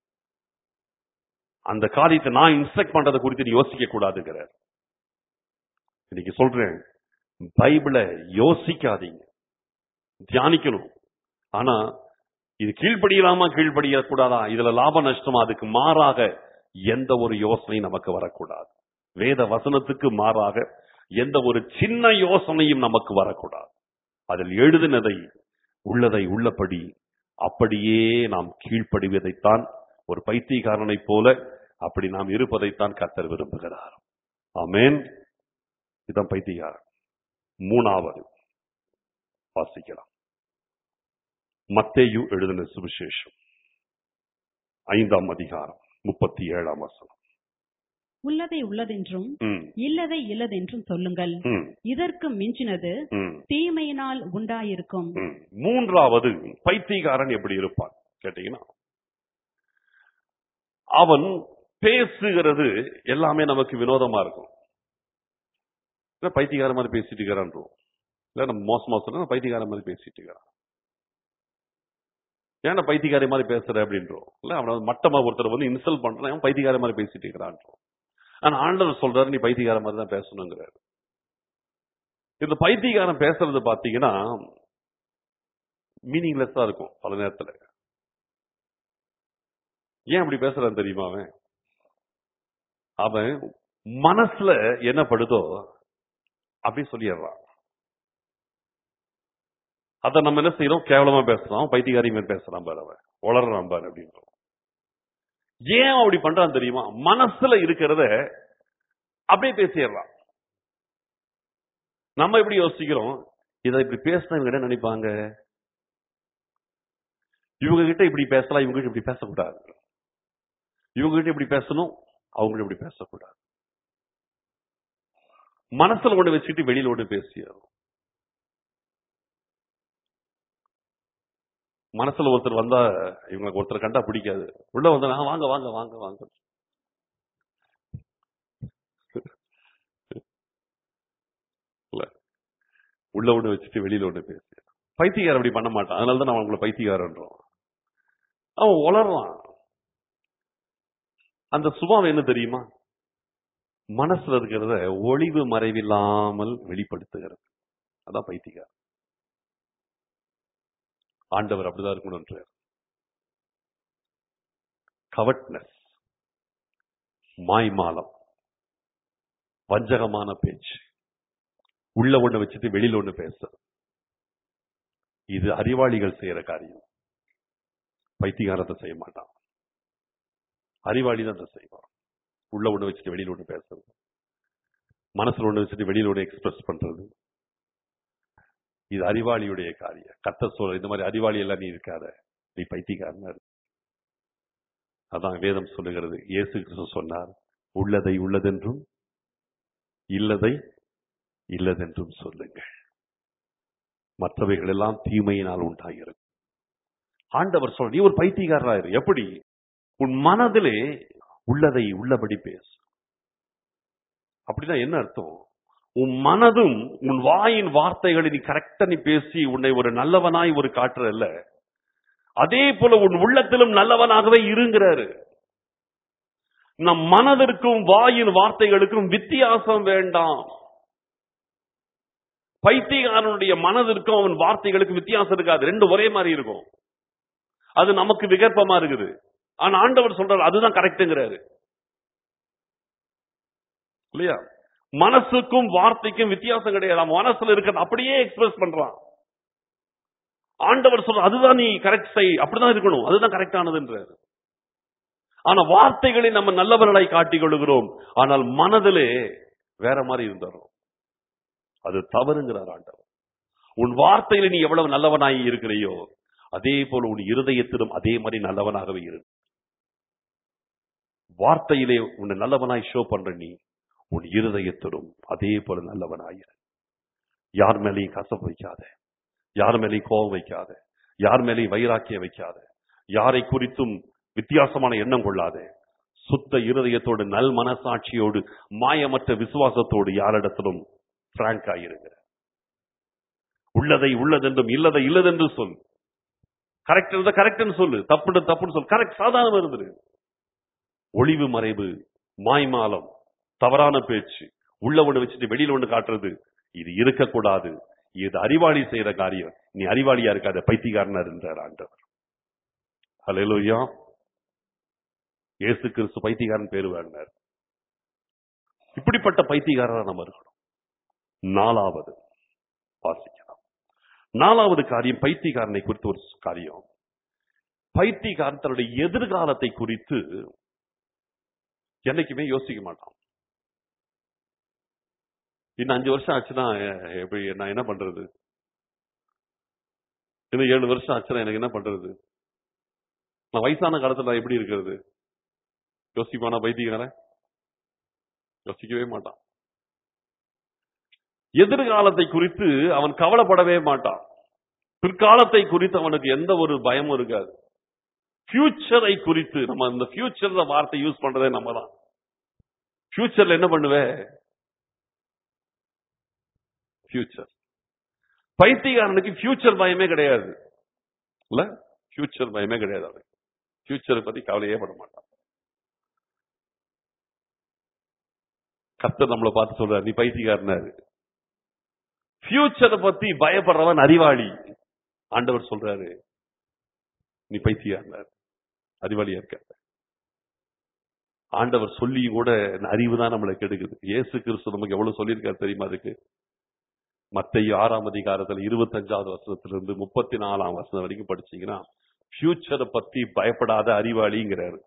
அந்த காரியத்தை நான் இன்ஸ்ட்ரக்ட் பண்றதை குறித்து நீ யோசிக்க கூடாதுங்கிற இன்னைக்கு சொல்றேன் பைபிளை யோசிக்காதீங்க தியானிக்கணும் ஆனா இது கீழ்ப்படியலாமா கீழ்ப்படியக்கூடாதா இதுல லாப நஷ்டமா அதுக்கு மாறாக எந்த ஒரு யோசனையும் நமக்கு வரக்கூடாது வேத வசனத்துக்கு மாறாக எந்த ஒரு சின்ன யோசனையும் நமக்கு வரக்கூடாது அதில் எழுதினதை உள்ளதை உள்ளபடி அப்படியே நாம் கீழ்ப்படிவதைத்தான் ஒரு பைத்தியக்காரனைப் போல அப்படி நாம் இருப்பதைத்தான் கர்த்தர் விரும்புகிறார் ஆமென் இதான் பைத்தியக்காரன் மூணாவது வாசிக்கலாம் மத்தேயு எழுதின சுவிசேஷம் ஐந்தாம் அதிகாரம் முப்பத்தி ஏழாம் வசனம் உள்ளதை உள்ளதென்றும் ம், இல்லதை இல்லதென்றும் சொல்லுங்கள் ம், இதற்கு மிஞ்சினது ம், தீமையினால் உண்டாயிருக்கும் ம். மூன்றாவது பைத்தியக்காரன் எப்படி இருப்பான் கேட்டீங்கன்னா அவன் பேசுகிறது எல்லாமே நமக்கு வினோதமா இருக்கும் இல்ல பைத்தியக்கார மாதிரி பேசிட்டு இருக்கிறான்றோம் இல்ல நம்ம மோசமா சொன்னா பைத்தியக்கார மாதிரி பேசிட்டு இருக்கிறான் ஏன்னா பைத்தியக்காரி மாதிரி பேசுற அப்படின்றோம் இல்ல அவனை வந்து மட்டமா ஒருத்தர் வந்து இன்சல்ட் பண்றான் அவன் பைத்தியக்கார மாதிரி பேசிட்டு இருக்கிறான்றோம் ஆனா ஆண்டவர் சொல்றாரு நீ பைத்தியக்கார மாதிரி தான் பேசணுங்கிறாரு இந்த பைத்தியக்காரன் பேசுறது பாத்தீங்கன்னா மீனிங்லெஸ்ஸா இருக்கும் பல நேரத்துல ஏன் அப்படி பேசுறான் தெரியுமா அவன் அவன் மனசுல என்ன படுதோ அப்படி சொல்லிடுறான் அத நம்ம என்ன செய்யறோம் கேவலமா பேசுறோம் பைத்தியக்காரி மாதிரி பேசுறான் பாரு அவன் வளர்றான் பாரு அப்படின்றோம் ஏன் அவன் அப்படி பண்றான் தெரியுமா மனசுல இருக்கிறத அப்படியே பேசிடுறான் நம்ம எப்படி யோசிக்கிறோம் இதை இப்படி பேசினா இவங்க என்ன நினைப்பாங்க இவங்க கிட்ட இப்படி பேசலாம் இவங்க கிட்ட இப்படி பேசக்கூடாது இவங்க கிட்ட இப்படி பேசணும் அவங்க கிட்ட இப்படி பேசக்கூடாது மனசுல ஒண்ணு வச்சுக்கிட்டு வெளியில ஒண்ணு பேசியாரும் மனசுல ஒருத்தர் வந்தா இவங்களுக்கு ஒருத்தர் கண்டா பிடிக்காது உள்ள வந்தா "ஆ, வாங்க வாங்க வாங்க வாங்க இல்ல உள்ள ஒண்ணு வச்சுட்டு வெளியில ஒண்ணு பேசி பைத்தியக்காரன் அப்படி பண்ண மாட்டான் அதனால தான் நான் உங்களை பைத்தியக்காரன்றோம் அவன் உளறான் அந்த சுபாவம் என்ன தெரியுமா மனசுல இருக்கிறத ஒளிவு மறைவில்லாமல் வெளிப்படுத்துகிறது அதான் பைத்தியக்காரன் ஆண்டவர் அப்படிதான் இருக்கணும்ன்றார் கவட்னஸ் மாய்மாலம் வஞ்சகமான பேச்சு உள்ள ஒண்ணு வச்சுட்டு வெளியில ஒண்ணு பேச இது அறிவாளிகள் செய்யற காரியம் பைத்தியகாரத்தை செய்ய மாட்டான் அறிவாளி தான் அதை செய்வான் உள்ள ஒண்ணு வச்சுட்டு வெளியில ஒண்ணு பேசுறது மனசுல ஒண்ணு வச்சுட்டு வெளியில ஒண்ணு எக்ஸ்பிரஸ் பண்றது இது அறிவாளியுடைய காரியம் கத்த சொல்ற இந்த மாதிரி அறிவாளி எல்லாம் நீ இருக்காத நீ பைத்தியக்காரனா இரு அதான் வேதம் சொல்லுகிறது இயேசு கிறிஸ்து சொன்னார் உள்ளதை உள்ளதென்றும் இல்லதை இல்லதென்றும் சொல்லுங்கள் மற்றவைகள் எல்லாம் தீமையினால் உண்டாகிறது ஆண்டவர் சொல்ற நீ ஒரு பைத்தியக்காரரா இரு எப்படி உன் மனதிலே உள்ளதை உள்ளபடி பேசு அப்படின்னா என்ன அர்த்தம் உன் மனதும் உன் வாயின் வார்த்தைகளை நீ கரெக்டா நீ பேசி உன்னை ஒரு நல்லவனாய் ஒரு காட்டுறல்ல அதே போல உன் உள்ளத்திலும் நல்லவனாகவே இருங்கிறாரு நம் மனதிற்கும் வாயின் வார்த்தைகளுக்கும் வித்தியாசம் வேண்டாம் பைத்தியக்காரனுடைய மனதிற்கும் அவன் வார்த்தைகளுக்கும் வித்தியாசம் இருக்காது ரெண்டு ஒரே மாதிரி இருக்கும் அது நமக்கு விகற்பமா இருக்குது ஆனா ஆண்டவர் சொல்றாரு அதுதான் கரெக்ட்ங்கிறாரு இல்லையா மனசுக்கும் வார்த்தைக்கும் வித்தியாசம் கிடையாது அவன் மனசுல இருக்கிறது அப்படியே எக்ஸ்பிரஸ் பண்றான் ஆண்டவர் சொல்ற அதுதான் நீ கரெக்ட் செய் அப்படிதான் இருக்கணும் அதுதான் கரெக்டானதுன்றாரு ஆனா வார்த்தைகளை நம்ம நல்லவர்களாய் காட்டிக் கொள்கிறோம் ஆனால் மனதிலே வேற மாதிரி இருந்துடும் அது தவறுங்கிறார் ஆண்டவர் உன் வார்த்தையில நீ எவ்வளவு நல்லவனாய் இருக்கிறையோ அதே போல உன் இருதயத்திலும் அதே மாதிரி நல்லவனாகவே இரு வார்த்தையிலே உன்னை நல்லவனாய் ஷோ பண்ற நீ உன் இருதயத்திலும் அதே போல நல்லவனாயிரு யார் மேலேயும் கசப்பு வைக்காத யார் மேலேயும் கோபம் வைக்காத யார் மேலேயும் வைராக்கியம் வைக்காத யாரை குறித்தும் வித்தியாசமான எண்ணம் கொள்ளாதே சுத்த இருதயத்தோடு நல் மனசாட்சியோடு மாயமற்ற விசுவாசத்தோடு யாரிடத்திலும் பிராங்க் ஆகிருங்க உள்ளதை உள்ளதென்றும் இல்லதை இல்லதென்று சொல் கரெக்ட் இருந்தா கரெக்ட்னு சொல்லு தப்புன்னு தப்புன்னு சொல் கரெக்ட் சாதாரண இருந்துரு ஒளிவு மறைவு மாய்மாலம் தவறான பேச்சு உள்ள ஒண்ணு வச்சுட்டு வெளியில ஒண்ணு காட்டுறது இது இருக்கக்கூடாது இது அறிவாளி செய்யற காரியம் நீ அறிவாளியா இருக்காத பைத்தியக்காரனா இருந்தார் ஆண்டவர் ஹalleluya இயேசு கிறிஸ்து பைத்தியக்காரன் பேரு வாங்கினார் இப்படிப்பட்ட பைத்தியக்காரரா நம்ம இருக்கணும் நாலாவது வாசிக்கலாம் நாலாவது காரியம் பைத்தியக்காரனை குறித்து ஒரு காரியம் பைத்தியக்காரன் தன்னுடைய எதிர்காலத்தை குறித்து என்னைக்குமே யோசிக்க மாட்டான் இன்னும் அஞ்சு வருஷம் ஆச்சுன்னா எ- எப்படி நான் என்ன பண்றது இன்னும் ஏழு வருஷம் ஆச்சுன்னா எனக்கு என்ன பண்றது நான் வயசான காலத்துல நான் எப்படி இருக்கிறது யோசிப்பானா பைத்தியக்காரன் யோசிக்கவே மாட்டான் எதிர்காலத்தை குறித்து அவன் கவலைப்படவே மாட்டான் பிற்காலத்தை குறித்து அவனுக்கு எந்த ஒரு பயமும் இருக்காது ஃபியூச்சரை குறித்து நம்ம இந்த ஃபியூச்சர் வார்த்தை யூஸ் பண்றதே நம்ம தான் ஃபியூச்சர்ல என்ன பண்ணுவே ஃபியூச்சர் பைத்தியக்காரனுக்கு ஃபியூச்சர் பயமே கிடையாது இல்ல ஃபியூச்சர் பயமே கிடையாது அவனுக்கு ஃபியூச்சரை பத்தி கவலையே பட மாட்டான் கர்த்தர் நம்மளை பார்த்து சொல்றாரு நீ பைத்தியக்காரனாரு ஃபியூச்சரை பத்தி பயப்படுறவன் அறிவாளி ஆண்டவர் சொல்றாரு நீ பைத்தியக்காரனாரு அறிவாளியா இருக்க ஆண்டவர் சொல்லியும் கூட அறிவு தான் நம்மளை கெடுக்குது இயேசு கிறிஸ்து நமக்கு எவ்வளவு சொல்லியிருக்காரு தெரியுமா அதுக்கு மத்திய ஆறாம் அதிகாரத்துல இருபத்தஞ்சாவது வசனத்திலிருந்து முப்பத்தி நாலாம் வசனம் வரைக்கும் படிச்சீங்கன்னா ஃபியூச்சரை பத்தி பயப்படாத அறிவாளிங்கிறாரு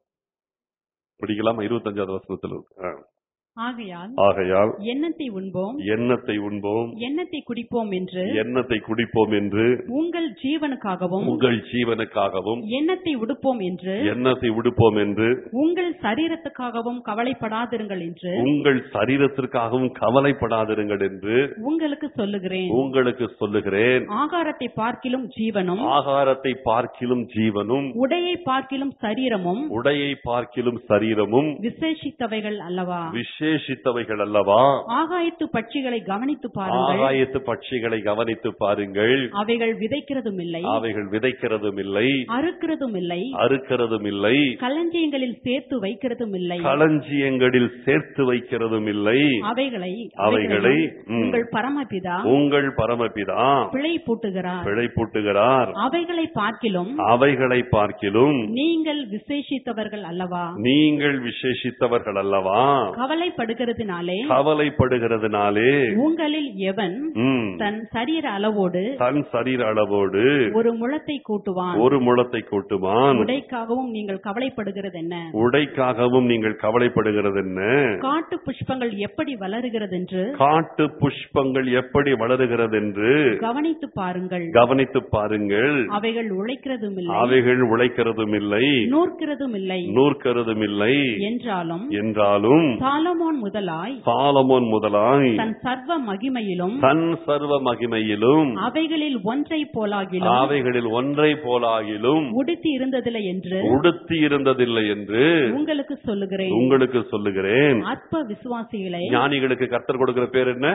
படிக்கலாமா இருபத்தஞ்சாவது வசனத்துல இருக்கு. ஆ. ஆகையால் ஆகையால் எண்ணத்தை உண்போம் எண்ணத்தை உண்போம் எண்ணத்தை குடிப்போம் என்று எண்ணத்தை குடிப்போம் என்று உங்கள் ஜீவனுக்காகவும் உங்கள் ஜீவனுக்காகவும் எண்ணத்தை உடுப்போம் என்று எண்ணத்தை உடுப்போம் என்று உங்கள் சரீரத்துக்காகவும் கவலைப்படாதிருங்கள் என்று உங்கள் சரீரத்திற்காகவும் கவலைப்படாதிருங்கள் என்று உங்களுக்கு சொல்லுகிறேன் உங்களுக்கு சொல்லுகிறேன் ஆகாரத்தை பார்க்கிலும் ஜீவனும் ஆகாரத்தை பார்க்கிலும் ஜீவனும் உடையை பார்க்கிலும் சரீரமும் உடையை பார்க்கிலும் சரீரமும் விசேஷித்தவைகள் அல்லவா விசேஷித்தவைகள் அல்லவா ஆகாயத்து பட்சிகளை கவனித்து பாருங்கள் ஆகாயத்து பட்சிகளை கவனித்து பாருங்கள் அவைகள் விதைக்கிறதும் இல்லை அவைகள் விதைக்கிறதும் இல்லை அறுக்கிறதும் இல்லை அறுக்கிறதும் இல்லை களஞ்சியங்களில் சேர்த்து வைக்கிறதும் இல்லை களஞ்சியங்களில் சேர்த்து வைக்கிறதும் இல்லை அவைகளை அவைகளை ம், உங்கள் பரமபிதா உங்கள் பரமபிதா பிழை பூட்டுகிறார் பிழை பூட்டுகிறார் அவைகளை பார்க்கிலும் அவைகளை பார்க்கிலும் நீங்கள் விசேஷித்தவர்கள் அல்லவா நீங்கள் விசேஷித்தவர்கள் அல்லவா கவலைப்படுகிறதுனாலே கவலைப்படுகிறதுனாலே உங்களில் எவன் ம், தன் சரீர அளவோடு தன் சரீர அளவோடு ஒரு முழத்தை கூட்டுவான் ஒரு முழத்தை கூட்டுவான் உடைக்காகவும் நீங்கள் கவலைப்படுகிறது என்ன உடைக்காகவும் நீங்கள் கவலைப்படுகிறது என்ன காட்டு புஷ்பங்கள் எப்படி வளருகிறதென்று காட்டு புஷ்பங்கள் எப்படி வளருகிறது என்று கவனித்து பாருங்கள் கவனித்து பாருங்கள் அவைகள் உழைக்கிறதும் இல்லை அவைகள் உழைக்கிறதும் இல்லை நூற்கிறதும் இல்லை நூற்கிறதும் இல்லை என்றாலும் என்றாலும் சாலமோன் முதலாய் சாலமோன் முதலாய் தன் சர்வ மகிமையிலும் தன் சர்வ மகிமையிலும் அவைகளில் ஒன்றை போலாகிலும் அவைகளில் ஒன்றை போலாகிலும் உடுத்தி இருந்ததில்லை என்று உடுத்தி இருந்ததில்லை என்று உங்களுக்கு சொல்லுகிறேன் உங்களுக்கு சொல்லுகிறேன் அற்ப விசுவாசிகளை ஞானிகளுக்கு கர்த்தர் கொடுக்கிற பேர் என்ன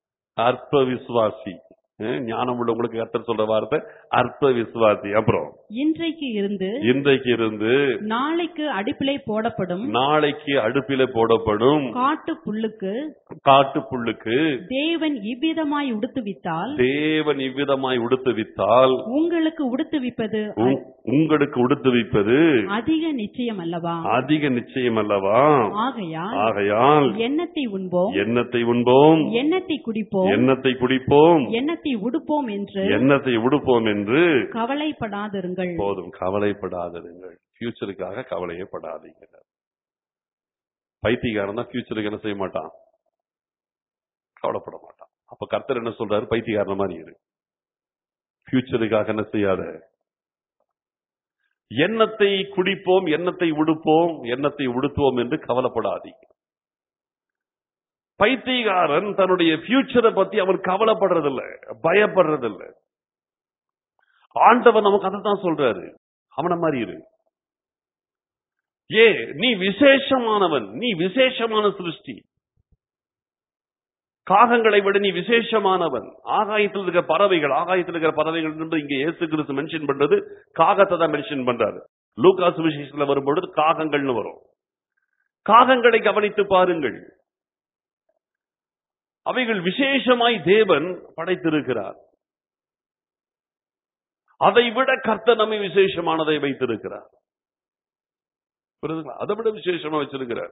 அற்ப விசுவாசி அஹ் ஞானம் உள்ளவங்களுக்கு கர்த்தர் சொல்ற வார்த்தை அற்ப விசுவாசி அப்புறம் இன்றைக்கு இருந்து இன்றைக்கு இருந்து நாளைக்கு அடுப்பிலே போடப்படும் நாளைக்கு அடுப்பில போடப்படும் காட்டு புல்லுக்கு காட்டு புல்லுக்கு தேவன் இவ்விதமாய் உடுத்துவித்தால் தேவன் இவ்விதமாய் உடுத்துவித்தால் உங்களுக்கு உடுத்துவிப்பது உங்- உங்களுக்கு உடுத்துவிப்பது அதிக நிச்சயம் அல்லவா அதிக நிச்சயம் அல்லவா ஆகையால் ஆகையால் எண்ணத்தை உண்போம் எண்ணத்தை உண்போம் எண்ணத்தை குடிப்போம் எண்ணத்தை குடிப்போம் எண்ணத்தை உடுப்போம் என்று எண்ணத்தை உடுப்போம் என்று கவலைப்படாதிருங்கள் போதும் கவலைப்படாதிருங்கள் ஃபியூச்சருக்காக கவலையே படாதீங்க பைத்தியக்காரன் தான் ஃபியூச்சருக்கு என்ன செய்ய மாட்டான் கவலைப்பட மாட்டான் அப்ப கர்த்தர் என்ன சொல்றாரு பைத்தியக்காரன மாதிரி இரு ஃபியூச்சருக்காக என்ன செய்யாத எண்ணத்தை குடிப்போம் எண்ணத்தை உடுப்போம் எண்ணத்தை உடுத்துவோம் என்று கவலைப்படாதீங்க பைத்தியக்காரன் தன்னுடைய ஃபியூச்சரை பத்தி அவன் கவலைப்படுறதில்ல பயப்படுறதில்ல ஆண்டவர் நமக்கு அதை தான் சொல்றாரு அவன மாதிரி இரு ஏ நீ விசேஷமானவன் நீ விசேஷமான சிருஷ்டி காகங்களை விட நீ விசேஷமானவன் ஆகாயத்தில் இருக்கிற பறவைகள் ஆகாயத்தில் இருக்கிற பறவைகள் என்று இங்க இயேசு கிறிஸ்து மென்ஷன் பண்றது காகத்தை தான் மென்ஷன் பண்றாரு லூகாஸ் விசேஷத்துல வரும்பொழுது காகங்கள்னு வரும் காகங்களை கவனித்து பாருங்கள் அவைகள் விசேஷமாய் தேவன் படைத்திருக்கிறார் அதை விட கர்த்தர் நம்மை விசேஷமானதை வைத்திருக்கிறார் புரியுதுங்களா? அதை விட விசேஷமா வச்சிருக்கிறார்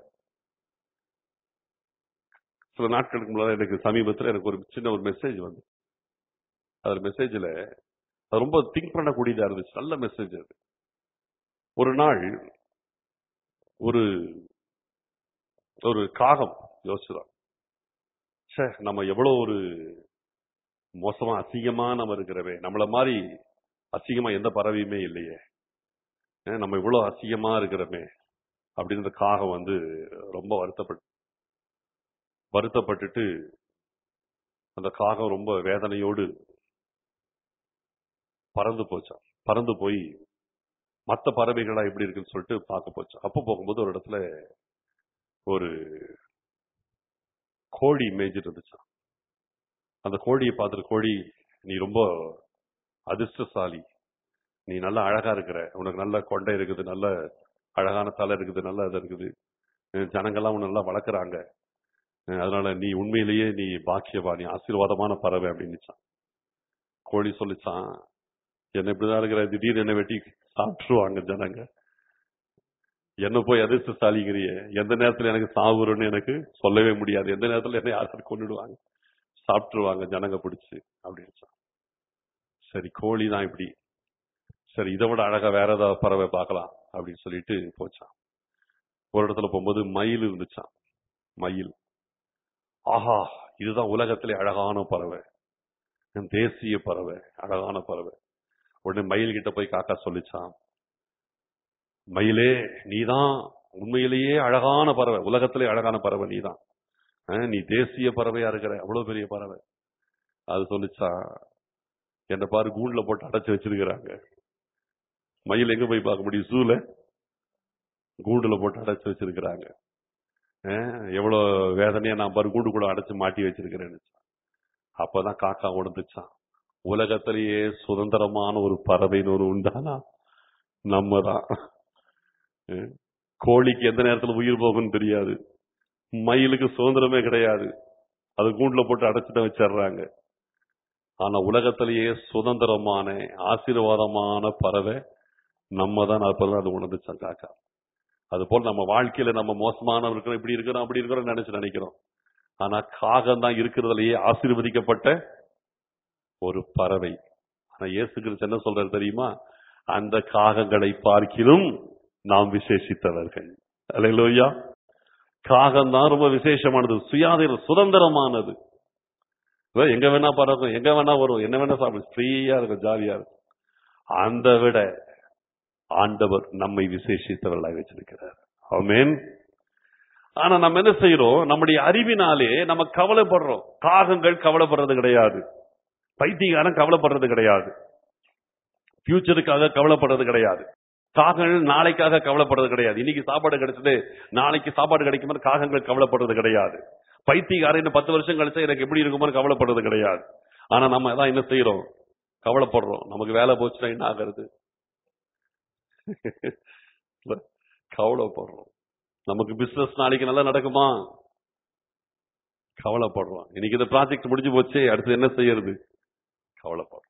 சில நாட்களுக்கு முன்னாடி எனக்கு சமீபத்தில் எனக்கு ஒரு சின்ன ஒரு மெசேஜ் வந்து அது மெசேஜில் அது ரொம்ப திங்க் பண்ணக்கூடியதா இருந்துச்சு நல்ல மெசேஜ் அது ஒரு நாள் ஒரு ஒரு காகம் யோசிச்சுதான் ச்சே நம்ம எவ்வளவு ஒரு மோசமா அசிங்கமா நம்ம இருக்கிறவே நம்மள மாதிரி அசிங்கமா எந்த பறவையுமே இல்லையே ஏன் நம்ம இவ்வளவு அசிங்கமா இருக்கிறோமே அப்படின்ற காகம் வந்து ரொம்ப வருத்தப்பட்டு வருத்தப்பட்டுட்டு அந்த காகம் ரொம்ப வேதனையோடு பறந்து போச்சான் பறந்து போய் மற்ற பறவைகளா எப்படி இருக்குன்னு சொல்லிட்டு பார்க்க போச்சான் அப்போ போகும்போது ஒரு இடத்துல ஒரு கோழி மேய்ஞ்சிட்டு இருந்துச்சான் அந்த கோழியை பார்த்துட்டு கோழி நீ ரொம்ப அதிர்ஷ்டசாலி நீ நல்லா அழகா இருக்கிற உனக்கு நல்ல கொண்டை இருக்குது நல்ல அழகான தலை இருக்குது நல்ல இது இருக்குது அஹ் ஜனங்கள்லாம் உன்னை நல்லா வளர்க்குறாங்க அஹ் அதனால நீ உண்மையிலேயே நீ பாக்கியவா நீ ஆசீர்வாதமான பறவை அப்படின்னுச்சான் கோழி சொல்லிச்சான் என்ன இப்படிதான் இருக்கிற திடீர்னு என்ன வெட்டி சாப்பிட்டுருவாங்க ஜனங்க என்ன போய் அதிர்ஷ்டசாலிங்கிறிய எந்த நேரத்துல எனக்கு சாவுறன்னு எனக்கு சொல்லவே முடியாது எந்த நேரத்துல என்ன யாராவது கொண்டுடுவாங்க சாப்பிட்டுருவாங்க ஜனங்க பிடிச்சு அப்படின்னு சரி கோழி தான் இப்படி சரி இதை விட அழகா வேற ஏதாவது பறவை பார்க்கலாம் அப்படின்னு சொல்லிட்டு போச்சான் ஒரு இடத்துல போகும்போது மயில் இருந்துச்சான் மயில் ஆஹா இதுதான் உலகத்திலே அழகான பறவை என் தேசிய பறவை அழகான பறவை உடனே மயில் கிட்ட போய் காக்கா சொல்லிச்சான் மயிலே நீதான் உண்மையிலேயே அழகான பறவை உலகத்திலே அழகான பறவை நீதான் அஹ், நீ தேசிய பறவையா இருக்கிற அவ்வளவு பெரிய பறவை அது சொல்லிச்சா என்ன பாரு கூண்டுல போட்டு அடைச்சு வச்சிருக்கிறாங்க மயில் எங்க போய் பார்க்க முடியும் ஜூல கூண்டுல போட்டு அடைச்சு வச்சிருக்கிறாங்க அஹ், எவ்வளவு வேதனையா நான் பாரு கூண்டுக்குள்ள அடைச்சு மாட்டி வச்சிருக்கிறேன்னு அப்பதான் காக்கா உணர்ந்துச்சான் உலகத்திலேயே சுதந்திரமான ஒரு பறவைன்னு ஒரு உண்டானா நம்ம தான் அஹ், கோழிக்கு எந்த நேரத்துல உயிர் போகும்னு தெரியாது மயிலுக்கு சுதந்திரமே கிடையாது அது கூண்டுல போட்டு அடைச்சிட்டு வச்சிடுறாங்க ஆனா உலகத்திலேயே சுதந்திரமான ஆசீர்வாதமான பறவை நம்ம தான் அப்பதான் அது உணர்ந்துச்சான் காக்கா அது போல நம்ம வாழ்க்கையில நம்ம மோசமான இருக்கிறோம் இப்படி இருக்கிறோம் அப்படி இருக்கிறோம் நினைச்சு நினைக்கிறோம் ஆனா காகம் தான் இருக்கிறதுலயே ஆசீர்வதிக்கப்பட்ட ஒரு பறவை ஆனா இயேசு கிறிஸ்து என்ன சொல்றாரு தெரியுமா அந்த காகங்களை பார்க்கிலும் நாம் விசேஷித்தவர்கள் அல்லையா காகம் தான் ரொம்ப விசேஷமானது சுயாதீன சுதந்திரமானது இதோ எங்க வேணா பறக்கும் எங்க வேணா வரும் என்ன வேணா சாப்பிடும் ஃப்ரீயா இருக்கும் ஜாலியா இருக்கும் அந்த விட ஆண்டவர் நம்மை விசேஷித்தவர்களாக வச்சிருக்கிறார் ஆமென் ஆனா நம்ம என்ன செய்யறோம் நம்முடைய அறிவினாலே நம்ம கவலைப்படுறோம் காகங்கள் கவலைப்படுறது கிடையாது பைத்தியக்காரன் கவலைப்படுறது கிடையாது ஃபியூச்சருக்காக கவலைப்படுறது கிடையாது காகங்கள் நாளைக்காக கவலைப்படுறது கிடையாது இன்னைக்கு சாப்பாடு கிடைச்சது நாளைக்கு சாப்பாடு கிடைக்குமா காகங்கள் கவலைப்படுறது கிடையாது பைத்தியக்காரன் இன்னும் பத்து வருஷம் கழிச்சா எனக்கு எப்படி இருக்குமோ கவலைப்படுறது கிடையாது ஆனா நம்ம தான் என்ன செய்யறோம் கவலைப்படுறோம் நமக்கு வேலை போச்சுன்னா என்ன ஆகிறது இல்ல, கவலைப்படுறோம் நமக்கு பிசினஸ் நாளைக்கு நல்லா நடக்குமா கவலைப்படுறோம் இன்னைக்கு இந்த ப்ராஜெக்ட் முடிஞ்சு போச்சே அடுத்து என்ன செய்யறது கவலைப்படுறோம்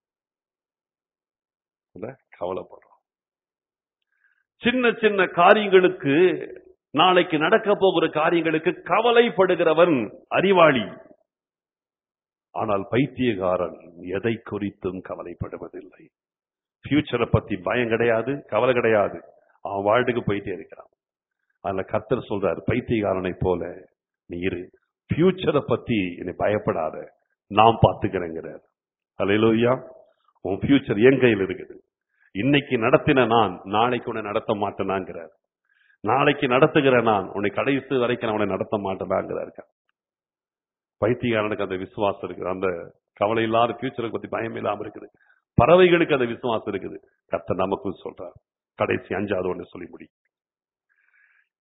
இல்ல, கவலைப்படுறோம் சின்ன சின்ன காரியங்களுக்கு நாளைக்கு நடக்க போகிற காரியங்களுக்கு கவலைப்படுகிறவன் அறிவாளி ஆனால் பைத்தியக்காரன் எதை குறித்தும் கவலைப்படுவதில்லை ஃபியூச்சரை பத்தி பயம் கிடையாது கவலை கிடையாது அவன் வாழ்ந்துக்கு போயிட்டே இருக்கிறான் அதுல கர்த்தர் சொல்றாரு பைத்தியக்காரனை போல நீ இரு ஃபியூச்சரை பத்தி என்னை பயப்படாத நான் பார்த்துக்கிறேங்கிறார் அலையிலோயா உன் ஃபியூச்சர் என் கையில் இருக்குது இன்னைக்கு நடத்தின நான் நாளைக்கு உன்னை நடத்த மாட்டேனாங்கிறார் நாளைக்கு நடத்துகிற நான் உன்னை கடைசி வரைக்கும் நான் உன்னை நடத்த மாட்டேனாங்கிறார் பைத்தியக்காரனுக்கு அந்த விசுவாசம் இருக்குது அந்த கவலை இல்லாத ஃபியூச்சரை பத்தி பயம் இல்லாம இருக்குது பறவைகளுக்கு அந்த விசுவாசம் இருக்குது கர்த்தர் நமக்கும் சொல்றார் கடைசி அஞ்சாவது ஒன்று சொல்லி முடி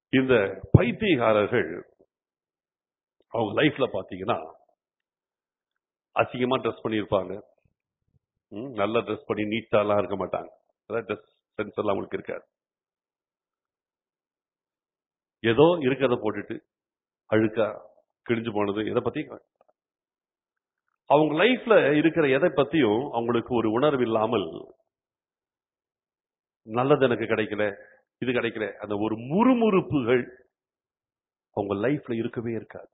இந்த பைத்தியக்காரர்கள் அவங்க லைஃப்ல பாத்தீங்கன்னா அசிங்கமா ட்ரெஸ் பண்ணியிருப்பாங்க ம், நல்லா ட்ரெஸ் பண்ணி நீட்டாலாம் இருக்க மாட்டாங்க அதான் ட்ரெஸ் சென்ஸ் எல்லாம் அவங்களுக்கு இருக்காது ஏதோ இருக்கிறத போட்டுட்டு அழுக்கா கிழிஞ்சு போனது எதை பத்தி அவங்க லைஃப்ல இருக்கிற எதை பத்தியும் அவங்களுக்கு ஒரு உணர்வு இல்லாமல் நல்லது எனக்கு கிடைக்கல இது கிடைக்கல அந்த ஒரு முறுமுறுப்புகள் அவங்க லைஃப்ல இருக்கவே இருக்காது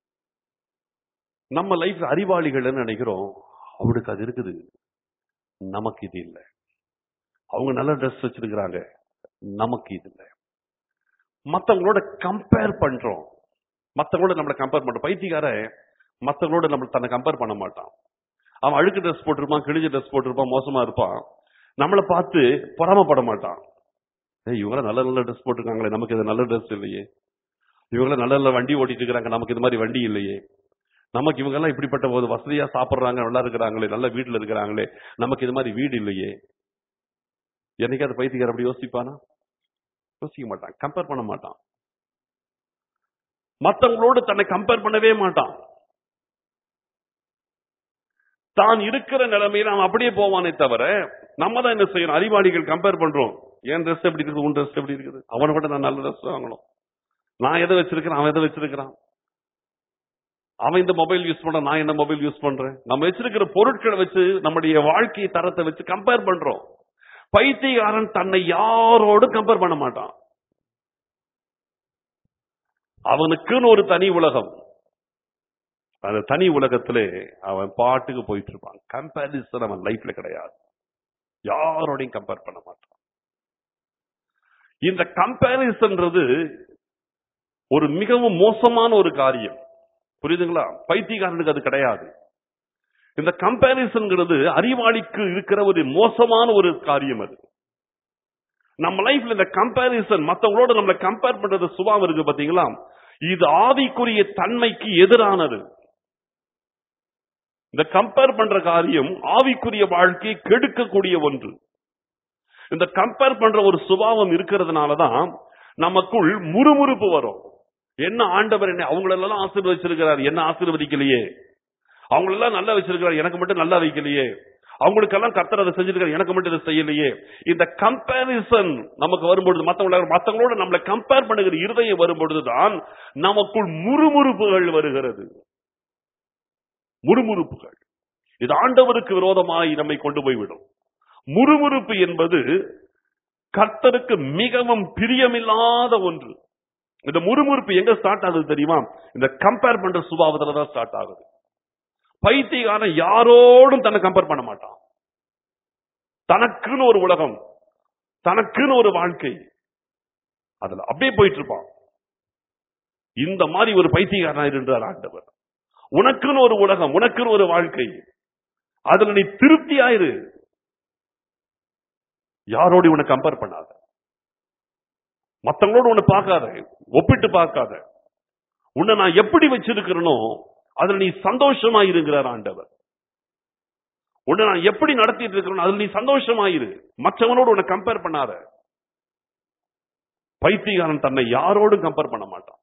நம்ம லைஃப்ல அறிவாளிகள்னு நினைக்கிறோம் அவளுக்கு அது இருக்குது நமக்கு இது இல்லை அவங்க நல்ல ட்ரெஸ் வச்சிருக்கிறாங்க நமக்கு இது இல்லை மத்தவங்களோட கம்பேர் பண்றோம் மத்தவங்களோட நம்மளை கம்பேர் பண்றோம் பைத்தியக்காரன் மத்தவங்களோட நம்ம தன்னை கம்பேர் பண்ண மாட்டான் அவன் அழுக்கு ட்ரெஸ் போட்டிருப்பான் கிழிஞ்ச ட்ரெஸ் போட்டிருப்பான் மோசமா இருப்பான் நம்மளை பார்த்து பொறாமப்பட மாட்டான் ஏய் இவங்க நல்ல நல்ல ட்ரெஸ் போட்டிருக்காங்களே நமக்கு இது நல்ல ட்ரெஸ் இல்லையே இவங்கள நல்ல நல்ல வண்டி ஓட்டிட்டு இருக்காங்க நமக்கு இது மாதிரி வண்டி இல்லையே நமக்கு இவங்க எல்லாம் இப்படிப்பட்ட ஒரு வசதியா சாப்பிடுறாங்க நல்லா இருக்கிறாங்களே நல்ல வீட்டுல இருக்கிறாங்களே நமக்கு இது மாதிரி வீடு இல்லையே என்னைக்காவது பைத்தியக்கார அப்படி யோசிப்பானா யோசிக்க மாட்டான் கம்பேர் பண்ண மாட்டான் மத்தவங்களோடு தன்னை கம்பேர் பண்ணவே மாட்டான் தான் இருக்கிற நிலைமையில அவன் அப்படியே போவானே தவிர நம்ம தான் என்ன செய்யணும் அறிவாளிகள் கம்பேர் பண்றோம் என் ட்ரெஸ் எப்படி இருக்குது உன் ட்ரெஸ் எப்படி இருக்குது அவனை விட நான் நல்ல ட்ரெஸ் வாங்கணும் நான் எதை வச்சிருக்கிறேன் அவன் எதை வச்சிருக்கிறான் அவன் இந்த மொபைல் யூஸ் பண்றான் நான் என்ன மொபைல் யூஸ் பண்றேன் நம்ம வச்சிருக்கிற பொருட்களை வச்சு நம்முடைய வாழ்க்கை தரத்தை வச்சு கம்பேர் பண்றோம் பைத்தியக்காரன் தன்னை யாரோடும் கம்பேர் பண்ண மாட்டான் அவனுக்குன்னு ஒரு தனி உலகம் அந்த தனி உலகத்திலே அவன் பாட்டுக்கு போயிட்டு இருப்பான் கம்பேரிசன் அவன் லைஃப்ல கிடையாது யாரோடையும் கம்பேர் பண்ண மாட்டான் இந்த கம்பேரிசன்றது ஒரு மிகவும் மோசமான ஒரு காரியம் புரியுதுங்களா பைத்தியக்காரனுக்கு அது கிடையாது இந்த கம்பேரிசன்ங்கிறது அறிவாளிக்கு இருக்கிற ஒரு மோசமான ஒரு காரியம் அது நம்ம லைஃப்ல இந்த கம்பேரிசன் மத்தவங்களோட நம்மள கம்பேர் பண்றது சுபாவம் இருக்கு பாத்தீங்களா இது ஆவிக்குரிய தன்மைக்கு எதிரானது இந்த கம்பேர் பண்ற காரியம் ஆவிக்குரிய வாழ்க்கையை கெடுக்கக்கூடிய ஒன்று இந்த கம்பேர் பண்ற ஒரு சுபாவம் இருக்கிறதுனாலதான் நமக்குள் முறுமுறுப்பு வரும் என்ன ஆண்டவர் என்ன அவங்களெல்லாம் ஆசீர்வதிச்சிருக்கிறார் என்ன ஆசீர்வதிக்கலையே அவங்களெல்லாம் நல்லா வச்சிருக்கிறார் எனக்கு மட்டும் நல்லா வைக்கலையே அவங்களுக்கெல்லாம் கர்த்தர் அதை செஞ்சிருக்காரு எனக்கு மட்டும் இதை செய்யலையே இந்த கம்பேரிசன் நமக்கு வரும்பொழுது மத்தவங்கள மத்தவங்களோட நம்மளை கம்பேர் பண்ணுகிற இருதயம் வரும்பொழுதுதான் நமக்குள் முறுமுறுப்புகள் வருகிறது முறுமுறுப்புகள் இது ஆண்டவருக்கு விரோதமாய் நம்மை கொண்டு போய்விடும் முறுமுறுப்பு என்பது கர்த்தருக்கு மிகவும் பிரியமில்லாத ஒன்று இந்த முறுமுறுப்பு எங்க ஸ்டார்ட் ஆகுது தெரியுமா இந்த கம்பேர் பண்ற சுபாவத்துல தான் ஸ்டார்ட் ஆகுது பைத்தியக்கான யாரோடும் தன்னை கம்பேர் பண்ண மாட்டான் தனக்குன்னு ஒரு உலகம் தனக்குன்னு ஒரு வாழ்க்கை அதுல அப்படியே போயிட்டு இருப்பான் இந்த மாதிரி ஒரு பைத்தியக்காரனா இருந்தார் ஆண்டவர் உனக்குன்னு ஒரு உலகம் உனக்குன்னு ஒரு வாழ்க்கை அதுல நீ திருப்தி ஆயிரு யாரோடு உன்னை கம்பேர் பண்ணாத மத்தவங்களோட உன்னை பார்க்காத ஒப்பிட்டு பார்க்காத உன்னை நான் எப்படி வச்சிருக்கிறனோ அதுல நீ சந்தோஷமா இருங்கிறார் ஆண்டவர் உன்னை நான் எப்படி நடத்திட்டு இருக்கிறேன் அதுல நீ சந்தோஷமாயிரு மற்றவனோடு உன்னை கம்பேர் பண்ணாத பைத்தியக்காரன் தன்னை யாரோடும் கம்பேர் பண்ண மாட்டான்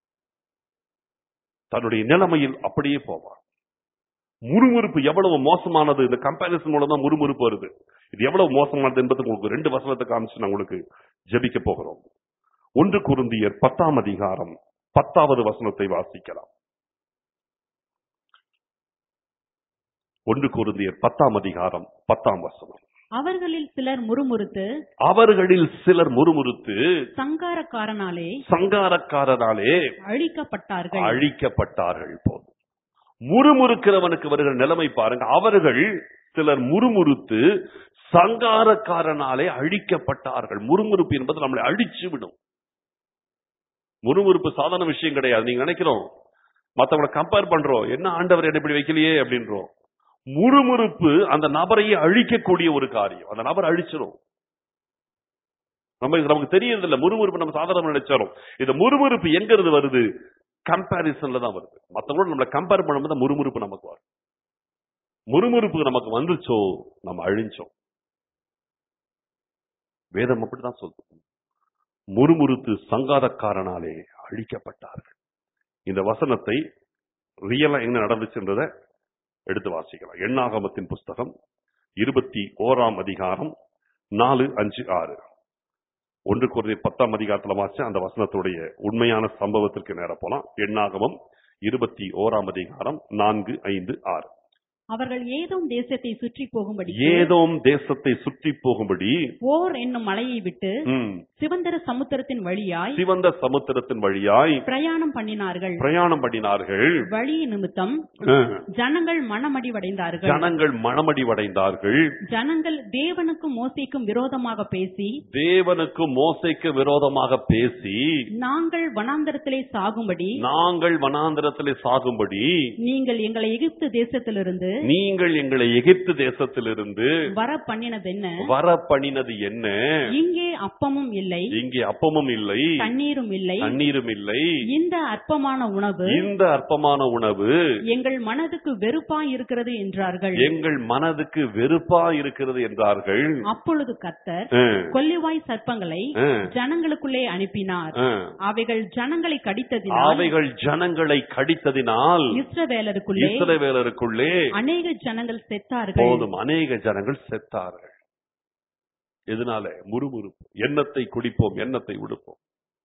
தன்னுடைய நிலைமையில் அப்படியே போவான் முறுமுறுப்பு எவ்வளவு மோசமானது இந்த கம்பாரிசன் மூலம் தான் முறுமுறுப்பு வருது இது எவ்வளவு மோசமானது என்பது உங்களுக்கு ரெண்டு வசனத்தை காமிச்சு நான் உங்களுக்கு ஜெபிக்க போகிறோம் ஒன்று குருந்தியர் பத்தாம் அதிகாரம் பத்தாவது வசனத்தை வாசிக்கலாம் ஒன்று குருந்தியர் பத்தாம் அதிகாரம் பத்தாம் வசனம் அவர்களில் சிலர் முறுமுறுத்து அவர்களில் சிலர் முறுமுறுத்து சங்காரக்காரனாலே சங்காரக்காரனாலே அழிக்கப்பட்டார்கள் அழிக்கப்பட்டார்கள் போதும் முறுமுறுக்கிறவனுக்கு வருகிற நிலைமை பாருங்க அவர்கள் சிலர் முறுமுறுத்து சங்காரக்காரனாலே அழிக்கப்பட்டார்கள் முறுமுறுப்பு என்பது நம்மளை அழிச்சு விடும் முறுமுறுப்பு சாதாரண விஷயம் கிடையாது நீங்க நினைக்கிறோம் மத்தவங்களை கம்பேர் பண்றோம் என்ன ஆண்டவர் என்ன இப்படி வைக்கலையே அப்படின்றோம் முறுமுறுப்பு அந்த நபரையே அழிக்கக்கூடிய ஒரு காரியம் அந்த நபர் அழிச்சிடும் நம்ம நமக்கு தெரியறதில்ல முறுமுறுப்பு நம்ம சாதாரண நினைச்சாலும் இந்த முறுமுறுப்பு எங்க இருந்து வருது கம்பாரிசன்ல தான் வருது மத்தவங்களோட நம்மளை கம்பேர் பண்ணும்போது முறுமுறுப்பு நமக்கு வரும் முறுமுறுப்பு நமக்கு வந்துச்சோ நம்ம அழிஞ்சோம் வேதம் அப்படிதான் சொல்லுது முறுமுறுத்து சங்காதக்காரனாலே அழிக்கப்பட்டார்கள் இந்த வசனத்தை ரியலா என்ன நடந்துச்சுன்றத எடுத்து வாசிக்கலாம் எண்ணாகமத்தின் புஸ்தகம் இருபத்தி ஓராம் அதிகாரம் நாலு அஞ்சு ஆறு ஒன்று குறைந்த பத்தாம் அதிகாரத்துல வாசிச்ச அந்த வசனத்துடைய உண்மையான சம்பவத்திற்கு நேர போலாம் எண்ணாகமம் இருபத்தி ஓராம் அதிகாரம் நான்கு ஐந்து ஆறு அவர்கள் ஏதோம் தேசத்தை சுற்றி போகும்படி ஏதோம் தேசத்தை சுற்றி போகும்படி ஓர் என்னும் மலையை விட்டு ம், சிவந்தர சமுத்திரத்தின் வழியாய் சிவந்த சமுத்திரத்தின் வழியாய் பிரயாணம் பண்ணினார்கள் பிரயாணம் பண்ணினார்கள் வழி நிமித்தம் அஹ், ஜனங்கள் மனமடிவடைந்தார்கள் ஜனங்கள் மனமடிவடைந்தார்கள் ஜனங்கள் தேவனுக்கும் மோசைக்கும் விரோதமாக பேசி தேவனுக்கு மோசைக்கு விரோதமாக பேசி நாங்கள் வனாந்தரத்திலே சாகும்படி நாங்கள் வனாந்திரத்திலே சாகும்படி நீங்கள் எங்களை எகிப்து தேசத்திலிருந்து நீங்கள் எங்களை எகிப்து தேசத்திலிருந்து வர பண்ணினதென்ன வர பண்ணினது என்ன இங்கே அப்பமும் இல்லை இங்கே அப்பமும் இல்லை தண்ணீரும் இல்லை தண்ணீரும் இல்லை இந்த அற்பமான உணவு இந்த அற்பமான உணவு எங்கள் மனதுக்கு வெறுப்பாய் இருக்கிறது என்றார்கள் எங்கள் மனதுக்கு வெறுப்பா இருக்கிறது என்றார்கள் அப்பொழுது கத்தர் அஹ், கொல்லிவாய் சர்ப்பங்களை அஹ், ஜனங்களுக்குள்ளே அனுப்பினார் அஹ். அவைகள் ஜனங்களை கடித்ததினால் அவைகள் ஜனங்களை கடித்ததினால் இஸ்ரவேலருக்குள்ளே இஸ்ரவேலருக்குள்ளே அநேக ஜனங்கள் செத்தார்கள் போதும் அநேக ஜனங்கள் செத்தார்கள் எதனால முறுமுறுப்பு எண்ணத்தை குடிப்போம் எண்ணத்தை விடுப்போம்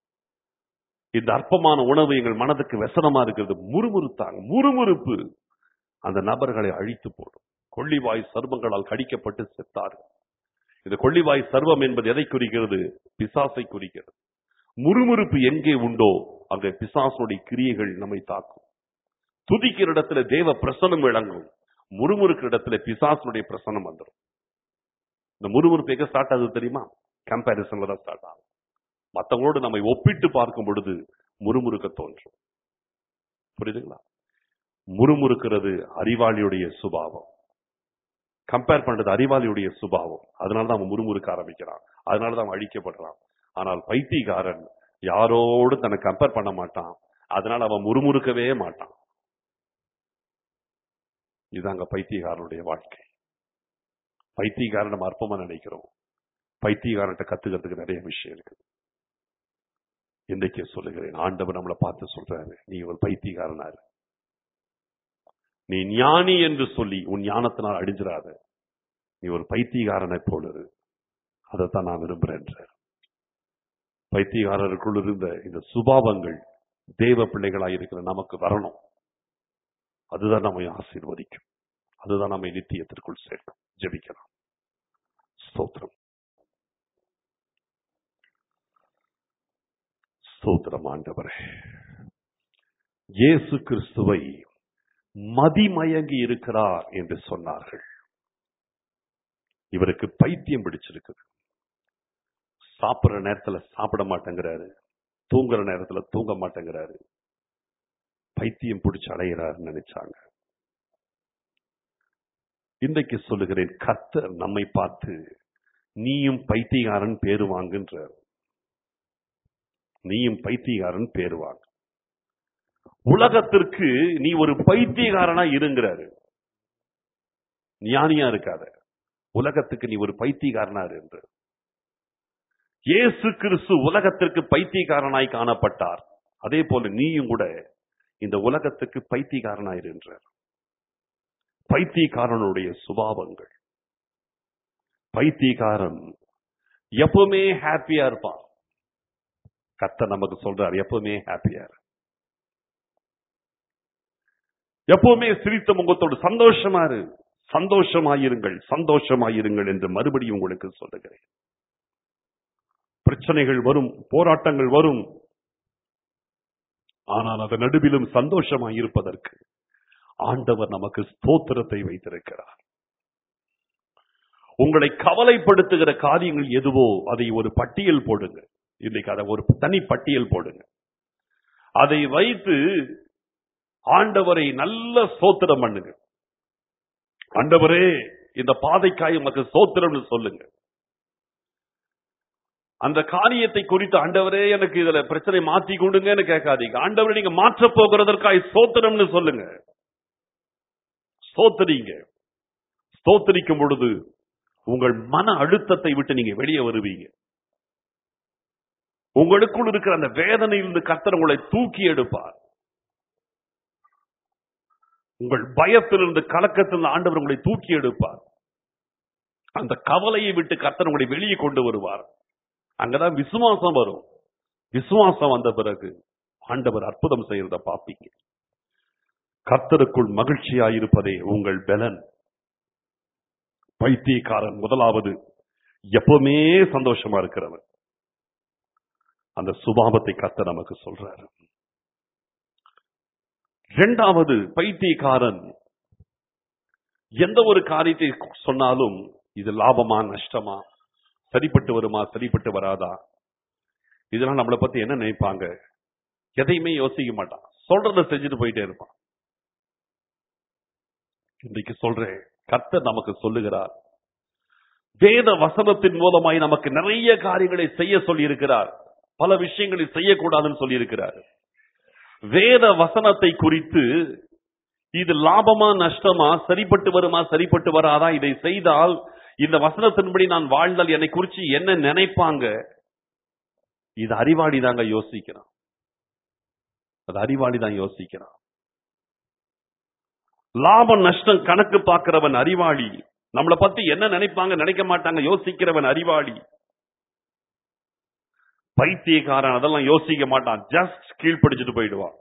இந்த அற்பமான உணவு எங்கள் மனதுக்கு व्यசனமா இருக்கிறது முறுமுறுத்தாங்க முறுமுறுப்பு அந்த நபர்களை அழித்து போடும் கொள்ளிவாய் சர்வங்களால் கடிக்கப்பட்டு செத்தார்கள் இந்த கொள்ளிவாய் சர்வம் என்பது எதை குறிக்கிறது பிசாசை குறிக்கிறது முறுமுறுப்பு எங்கே உண்டோ அங்கே பிசாசுடைய கிரியைகள் நம்மை தாக்கும் துதிக்கிற இடத்துல தேவ பிரசனம் விளங்கும் முறுமுறுக்கிற இடத்துல பிசாசுடைய பிரசனம் வந்துடும் இந்த முறுமுறுப்பு எங்க ஸ்டார்ட் ஆகுது தெரியுமா கம்பாரிசன்ல தான் ஸ்டார்ட் ஆகும் மத்தவங்களோடு நம்மை ஒப்பிட்டு பார்க்கும் பொழுது முறுமுறுக்க தோன்றும் புரியுதுங்களா முறுமுறுக்கிறது அறிவாளியுடைய சுபாவம் கம்பேர் பண்றது அறிவாளியுடைய சுபாவம் அதனால தான் அவன் முறுமுறுக்க ஆரம்பிக்கிறான் அதனால தான் அவன் அழிக்கப்படுறான் ஆனால் பைத்தியக்காரன் யாரோடு தன்னை கம்பேர் பண்ண மாட்டான் அதனால அவன் முறுமுறுக்கவே மாட்டான் இதாங்க பைத்தியக்காரனுடைய வாழ்க்கை பைத்தியக்காரன் நம்ம அற்பமா நினைக்கிறோம் பைத்தியக்காரன்ட்ட கத்துக்கிறதுக்கு நிறைய விஷயம் இருக்கு இன்றைக்கு சொல்லுகிறேன் ஆண்டவர் நம்மளை பார்த்து சொல்றாரு நீ ஒரு பைத்தியக்காரனாரு நீ ஞானி என்று சொல்லி உன் ஞானத்தினால் அடிஞ்சிடாத நீ ஒரு பைத்தியக்காரனை போல இரு அதைத்தான் நான் விரும்புறேன் என்றார். பைத்தியக்காரருக்குள் இருந்த இந்த சுபாவங்கள் தேவ பிள்ளைகளாய் இருக்கிற நமக்கு வரணும் அதுதான் நம்மை ஆசீர்வதிக்கும் அதுதான் நம்மை நித்தியத்திற்குள் சேர்க்கும் ஜெபிக்கலாம் ஸ்தோத்திரம் ஸ்தோத்திரம் ஆண்டவரே இயேசு கிறிஸ்துவை மதிமயங்கி இருக்கிறார் என்று சொன்னார்கள் இவருக்கு பைத்தியம் பிடிச்சிருக்குது சாப்பிடுற நேரத்துல சாப்பிட மாட்டேங்கிறாரு தூங்குற நேரத்துல தூங்க மாட்டேங்கிறாரு பைத்தியம் பிடிச்சு அலைகிறாருன்னு நினைச்சாங்க இன்றைக்கு சொல்லுகிறேன் கர்த்தர் நம்மை பார்த்து நீயும் பைத்தியக்காரன் பேரு வாங்குன்றார் நீயும் பைத்தியக்காரன் பேரு வாங்க உலகத்திற்கு நீ ஒரு பைத்தியக்காரனா இருங்கிறாரு ஞானியா இருக்காத உலகத்துக்கு நீ ஒரு பைத்தியக்காரனா இரு என்று இயேசு கிறிஸ்து உலகத்திற்கு பைத்தியக்காரனாய் காணப்பட்டார் அதே போல நீயும் கூட இந்த உலகத்துக்கு பைத்தியக்காரனாய் இரு என்றார் பைத்தியக்காரனுடைய சுபாவங்கள் பைத்தியக்காரன் எப்பவுமே ஹாப்பியா இருப்பான் கத்த நமக்கு சொல்றார் எப்பவுமே ஹாப்பியா இரு. எப்பவுமே சிரித்த முகத்தோடு சந்தோஷமா இரு சந்தோஷமாயிருங்கள் சந்தோஷமாயிருங்கள் என்று மறுபடியும் உங்களுக்கு சொல்லுகிறேன் பிரச்சனைகள் வரும் போராட்டங்கள் வரும் ஆனால் அதன் நடுவிலும் சந்தோஷமாயிருப்பதற்கு ஆண்டவர் நமக்கு ஸ்தோத்திரத்தை வைத்திருக்கிறார் உங்களை கவலைப்படுத்துகிற காரியங்கள் எதுவோ அதை ஒரு பட்டியல் போடுங்க இன்னைக்கு அதை ஒரு தனி பட்டியல் போடுங்க அதை வைத்து ஆண்டவரை நல்ல சோத்திரம் பண்ணுங்க ஆண்டவரே இந்த பாதைக்காய் உமக்கு சோத்திரம்னு சொல்லுங்க அந்த காரியத்தை குறித்து ஆண்டவரே எனக்கு இதுல பிரச்சனை மாத்தி கொடுங்கன்னு கேட்காதீங்க ஆண்டவரே நீங்க மாற்ற போகிறதற்காய் சோத்திரம்னு சொல்லுங்க ஸ்தோத்திரிங்க ஸ்தோத்திரிக்கும் பொழுது உங்கள் மன அழுத்தத்தை விட்டு நீங்க வெளியே வருவீங்க உங்களுக்குள் இருக்கிற அந்த வேதனையிலிருந்து கர்த்தர் உங்களை தூக்கி எடுப்பார் உங்கள் பயத்திலிருந்து கலக்கத்திலிருந்து ஆண்டவர் உங்களை தூக்கி எடுப்பார் அந்த கவலையை விட்டு கர்த்தர் உங்களை வெளியே கொண்டு வருவார் அங்கதான் விசுவாசம் வரும் விசுவாசம் வந்த பிறகு ஆண்டவர் அற்புதம் செய்யறத பாப்பீங்க கர்த்தருக்குள் மகிழ்ச்சியாயிருப்பதே உங்கள் பலன் பைத்தியக்காரன் முதலாவது எப்பவுமே சந்தோஷமா இருக்கிறவன் அந்த சுபாவத்தை கர்த்தர் நமக்கு சொல்றாரு இரண்டாவது பைத்தியக்காரன் எந்த ஒரு காரியத்தை சொன்னாலும் இது லாபமா நஷ்டமா சரிப்பட்டு வருமா சரிப்பட்டு வராதா இதெல்லாம் நம்மளை பத்தி என்ன நினைப்பாங்க எதையுமே யோசிக்க மாட்டான் சொல்றத செஞ்சுட்டு போயிட்டே இருப்பான் இன்றைக்கு சொல்றேன் கர்த்தர் நமக்கு சொல்லுகிறார் வேத வசனத்தின் மூலமாய் நமக்கு நிறைய காரியங்களை செய்ய சொல்லி இருக்கிறார் பல விஷயங்களை செய்யக்கூடாதுன்னு சொல்லி இருக்கிறார் வேத வசனத்தை குறித்து இது லாபமா நஷ்டமா சரிப்பட்டு வருமா சரிப்பட்டு வராதா இதை செய்தால் இந்த வசனத்தின்படி நான் வாழ்ந்தால் என்னை குறித்து என்ன நினைப்பாங்க இது அறிவாளி தாங்க யோசிக்கிறான் அது அறிவாளி தான் யோசிக்கிறான் லாபம் நஷ்டம் கணக்கு பார்க்கிறவன் அறிவாளி நம்மளை பத்தி என்ன நினைப்பாங்க நினைக்க மாட்டாங்க யோசிக்கிறவன் அறிவாளி பைத்தியக்காரன் அதெல்லாம் யோசிக்க மாட்டான் ஜஸ்ட் கீழ்ப்படிச்சுட்டு போயிடுவான்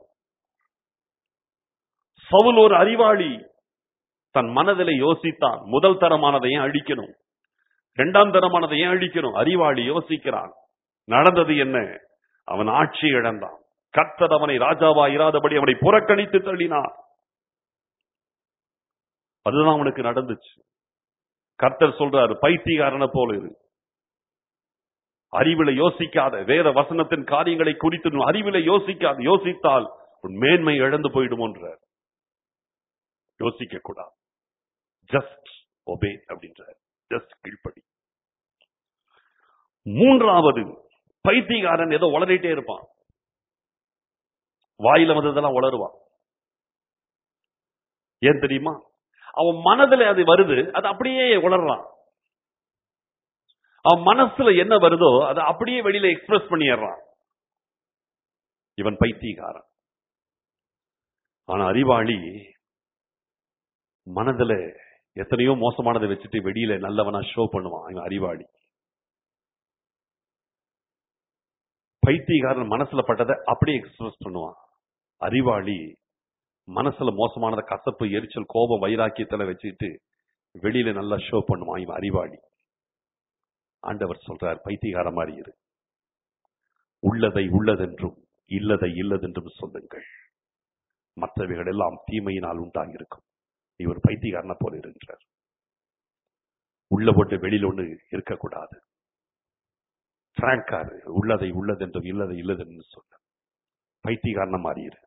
சவுல் ஒரு அறிவாளி தன் மனதில் யோசித்தான் முதல் தரமானதை ஏன் அழிக்கணும் இரண்டாம் தரமானதை ஏன் அழிக்கணும் அறிவாளி யோசிக்கிறான் நடந்தது என்ன அவன் ஆட்சி இழந்தான் கர்த்தர் அவனை ராஜாவா இராதபடி அவனை புறக்கணித்து தள்ளினார் அதுதான் அவனுக்கு நடந்துச்சு கர்த்தர் சொல்றாரு பைத்தியக்காரனை போல இரு அறிவில யோசிக்காத வேத வசனத்தின் காரியங்களை குறித்து நீ அறிவில யோசிக்காத யோசித்தால் உன் மேன்மை இழந்து போயிடுமோன்றார் யோசிக்க கூடாது ஜஸ்ட் ஒபே அப்படின்றார் ஜஸ்ட் கீழ்ப்படி மூன்றாவது பைத்தியக்காரன் ஏதோ உளறிட்டே இருப்பான் வாயில வந்ததெல்லாம் உளருவான் ஏன் தெரியுமா அவன் மனதுல அது வருது அது அப்படியே உளறான் அவன் மனசுல என்ன வருதோ அதை அப்படியே வெளியில எக்ஸ்பிரஸ் பண்ணிடுறான் இவன் பைத்தியக்காரன் ஆனா அறிவாளி மனதுல எத்தனையோ மோசமானதை வச்சுட்டு வெளியில நல்லவனா ஷோ பண்ணுவான் இவன் அறிவாளி பைத்தியக்காரன் மனசுல பட்டதை அப்படியே எக்ஸ்பிரஸ் பண்ணுவான் அறிவாளி மனசுல மோசமானத கசப்பு எரிச்சல் கோபம் வைராக்கியத்துல வச்சுட்டு வெளியில நல்லா ஷோ பண்ணுவான் இவன் அறிவாளி ஆண்டவர் சொல்றார் பைத்தியகார மாதிரி இரு உள்ளதை உள்ளதென்றும் இல்லதை இல்லதென்றும் சொல்லுங்கள் மற்றவைகள் எல்லாம் தீமையினால் உண்டாகியிருக்கும் நீ ஒரு பைத்தியகாரனை போல இருக்கின்றார் உள்ள போட்டு வெளியில ஒண்ணு இருக்கக்கூடாது பிராங்காரு உள்ளதை உள்ளதென்றும் இல்லதை இல்லதென்று சொல்ல பைத்தியகாரன மாதிரி இரு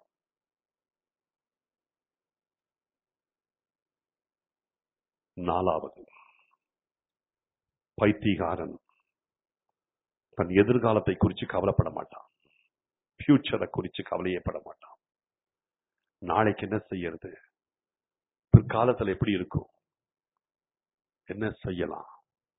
நாலாவது பைத்தியகாரன் தன் எதிர்காலத்தை குறித்து கவலைப்பட மாட்டான் ஃபியூச்சரை குறித்து கவலையே பட மாட்டான் நாளைக்கு என்ன செய்யறது பிற்காலத்துல எப்படி இருக்கும் என்ன செய்யலாம்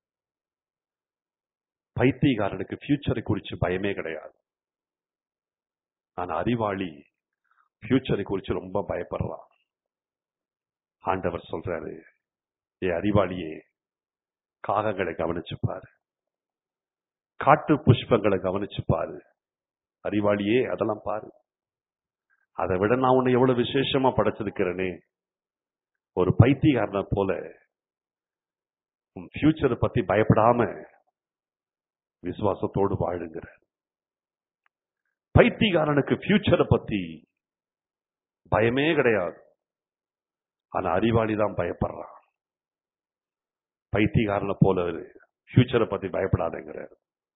பைத்தியகாரனுக்கு ஃபியூச்சரை குறித்து பயமே கிடையாது ஆனா அறிவாளி ஃபியூச்சரை குறித்து ரொம்ப பயப்படுறான் ஆண்டவர் சொல்றாரு ஏ அறிவாளியே காகங்களை கவனிச்சு பாரு காட்டு புஷ்பங்களை கவனிச்சு பாரு அறிவாளியே அதெல்லாம் பாரு அதை விட நான் உன்னை எவ்வளவு விசேஷமா படைச்சிருக்கிறேனே ஒரு பைத்தியக்காரனை போல உன் ஃபியூச்சரை பத்தி பயப்படாம விசுவாசத்தோடு வாழுங்கிற பைத்தியக்காரனுக்கு ஃபியூச்சரை பத்தி பயமே கிடையாது ஆனா அறிவாளி தான் பயப்படுறான் பைத்தியக்காரனை போல ஃபியூச்சரை பத்தி பயப்படாதேங்கிறார்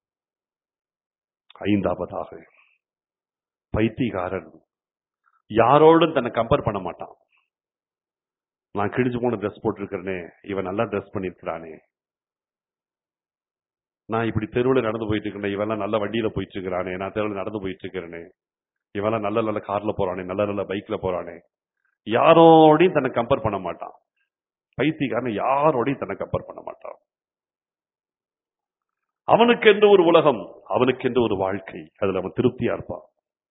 ஐந்தாவதாக பைத்தியக்காரன் யாரோடும் தன்னை கம்பேர் பண்ண மாட்டான் நான் கிழிஞ்சு போன ட்ரெஸ் போட்டிருக்கிறேனே இவன் நல்லா ட்ரெஸ் பண்ணிருக்கிறானே நான் இப்படி தெருவில் நடந்து போயிட்டு இருக்கேன் இவெல்லாம் நல்ல வண்டியில போயிட்டு இருக்கிறானே நான் தெருவில் நடந்து போயிட்டு இருக்கிறேனே இவெல்லாம் நல்ல நல்ல கார்ல போறானே நல்ல நல்ல பைக்ல போறானே யாரோடையும் தன்னை கம்பேர் பண்ண மாட்டான் பைத்தியக்காரன் யாரோடையும் தன்னை கம்பேர் பண்ண மாட்டான் அவனுக்கென்று ஒரு உலகம் அவனுக்கென்று ஒரு வாழ்க்கை அதுல அவன் திருப்தியா இருப்பான்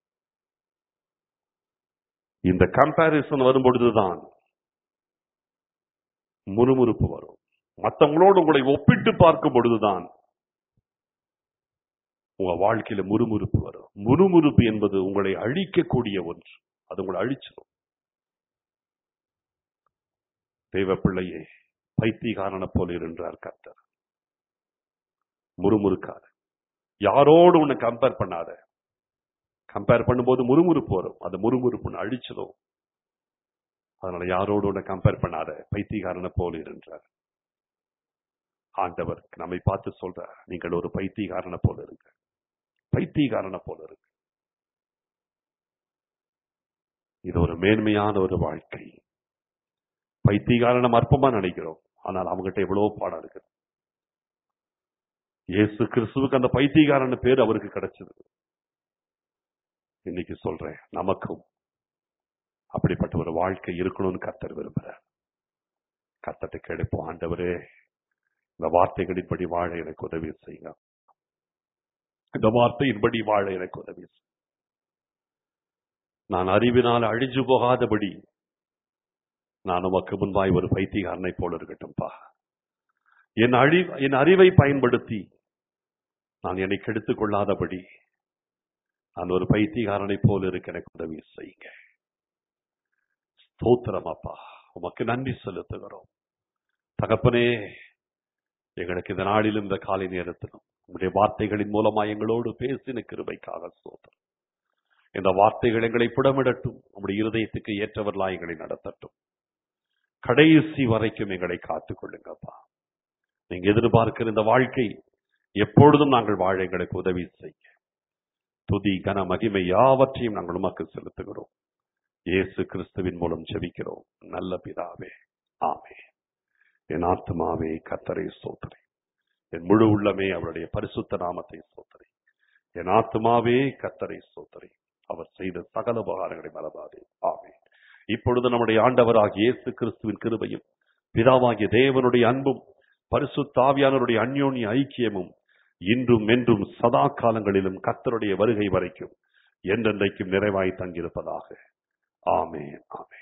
இந்த கம்பாரிசன் வரும்பொழுதுதான் முறுமுறுப்பு வரும் மற்றவங்களோடு உங்களை ஒப்பிட்டு பார்க்கும் பொழுதுதான் உங்க வாழ்க்கையில முறுமுறுப்பு வரும் முறுமுறுப்பு என்பது உங்களை அழிக்கக்கூடிய ஒன்று அது உங்களை அழிச்சிடும் தெய்வ பிள்ளையே பைத்தியகாரனை போல இருந்தார் கர்த்தர் முறுமுறுக்காத யாரோடு உன்னை கம்பேர் பண்ணாத கம்பேர் பண்ணும்போது முறுமுறுப்பு வரும் அந்த முறுமுறுப்பு அழிச்சிடும் அதனால யாரோடு உன்னை கம்பேர் பண்ணாத பைத்தியகாரனை போல இருந்தார் ஆண்டவர் நம்மை பார்த்து சொல்ற நீங்கள் ஒரு பைத்தியகாரனை போல இருங்க பைத்தியகாரனை போல இருங்க இது ஒரு மேன்மையான ஒரு வாழ்க்கை பைத்தியகாரனை அற்பமா நினைக்கிறோம் ஆனால் அவங்ககிட்ட எவ்வளவு பாடம் இருக்கு இயேசு கிறிஸ்துவுக்கு அந்த பைத்தியகாரன் பேர் அவருக்கு கிடைச்சது இன்னைக்கு சொல்றேன் நமக்கும் அப்படிப்பட்ட ஒரு வாழ்க்கை இருக்கணும்னு கர்த்தர் விரும்புறார் கர்த்தத்தை கிடைப்போம் ஆண்டவரே இந்த வார்த்தைகளின்படி வாழ எனக்கு உதவி செய்யுங்க இந்த வார்த்தையின்படி வாழ எனக்கு உதவி செய்யுங்க நான் அறிவினால் அழிஞ்சு போகாதபடி நான் உமக்கு முன்பாய் ஒரு பைத்தியக்காரனை போல இருக்கட்டும்பா என் அழி என் அறிவை பயன்படுத்தி நான் என்னை கெடுத்துக் கொள்ளாதபடி நான் ஒரு பைத்தியக்காரனை போல இருக்க எனக்கு உதவி செய்யுங்க ஸ்தோத்திரம் அப்பா உமக்கு நன்றி செலுத்துகிறோம் தகப்பனே எங்களுக்கு இந்த நாளிலும் இந்த காலை நேரத்திலும் உங்களுடைய வார்த்தைகளின் மூலமா எங்களோடு பேசின கிருபைக்காக ஸ்தோத்திரம் இந்த வார்த்தைகள் எங்களை புடமிடட்டும் உங்களுடைய இருதயத்துக்கு ஏற்றவர்களா எங்களை நடத்தட்டும் கடைசி வரைக்கும் எங்களை காத்துக் கொள்ளுங்கப்பா நீங்க எதிர்பார்க்கிற இந்த வாழ்க்கை எப்பொழுதும் நாங்கள் வாழ எங்களுக்கு உதவி செய்ய துதி கன மகிமை யாவற்றையும் நாங்கள் உமக்கு செலுத்துகிறோம் இயேசு கிறிஸ்துவின் மூலம் ஜெபிக்கிறோம் நல்ல பிதாவே ஆமே என் ஆத்மாவே கத்தரை சோதரை என் முழு உள்ளமே அவருடைய பரிசுத்த நாமத்தை சோதரை என் ஆத்மாவே கத்தரை சோதரை அவர் செய்த சகல உபகாரங்களை மறவாதே ஆமே இப்பொழுது நம்முடைய ஆண்டவராகிய இயேசு கிறிஸ்துவின் கிருபையும் பிதாவாகிய தேவனுடைய அன்பும் பரிசுத்தாவியானவருடைய அந்யோன்ய ஐக்கியமும் இன்றும் என்றும் சதா காலங்களிலும் கத்தருடைய வருகை வரைக்கும் என்றென்றைக்கும் நிறைவாய் தங்கியிருப்பதாக ஆமே ஆமே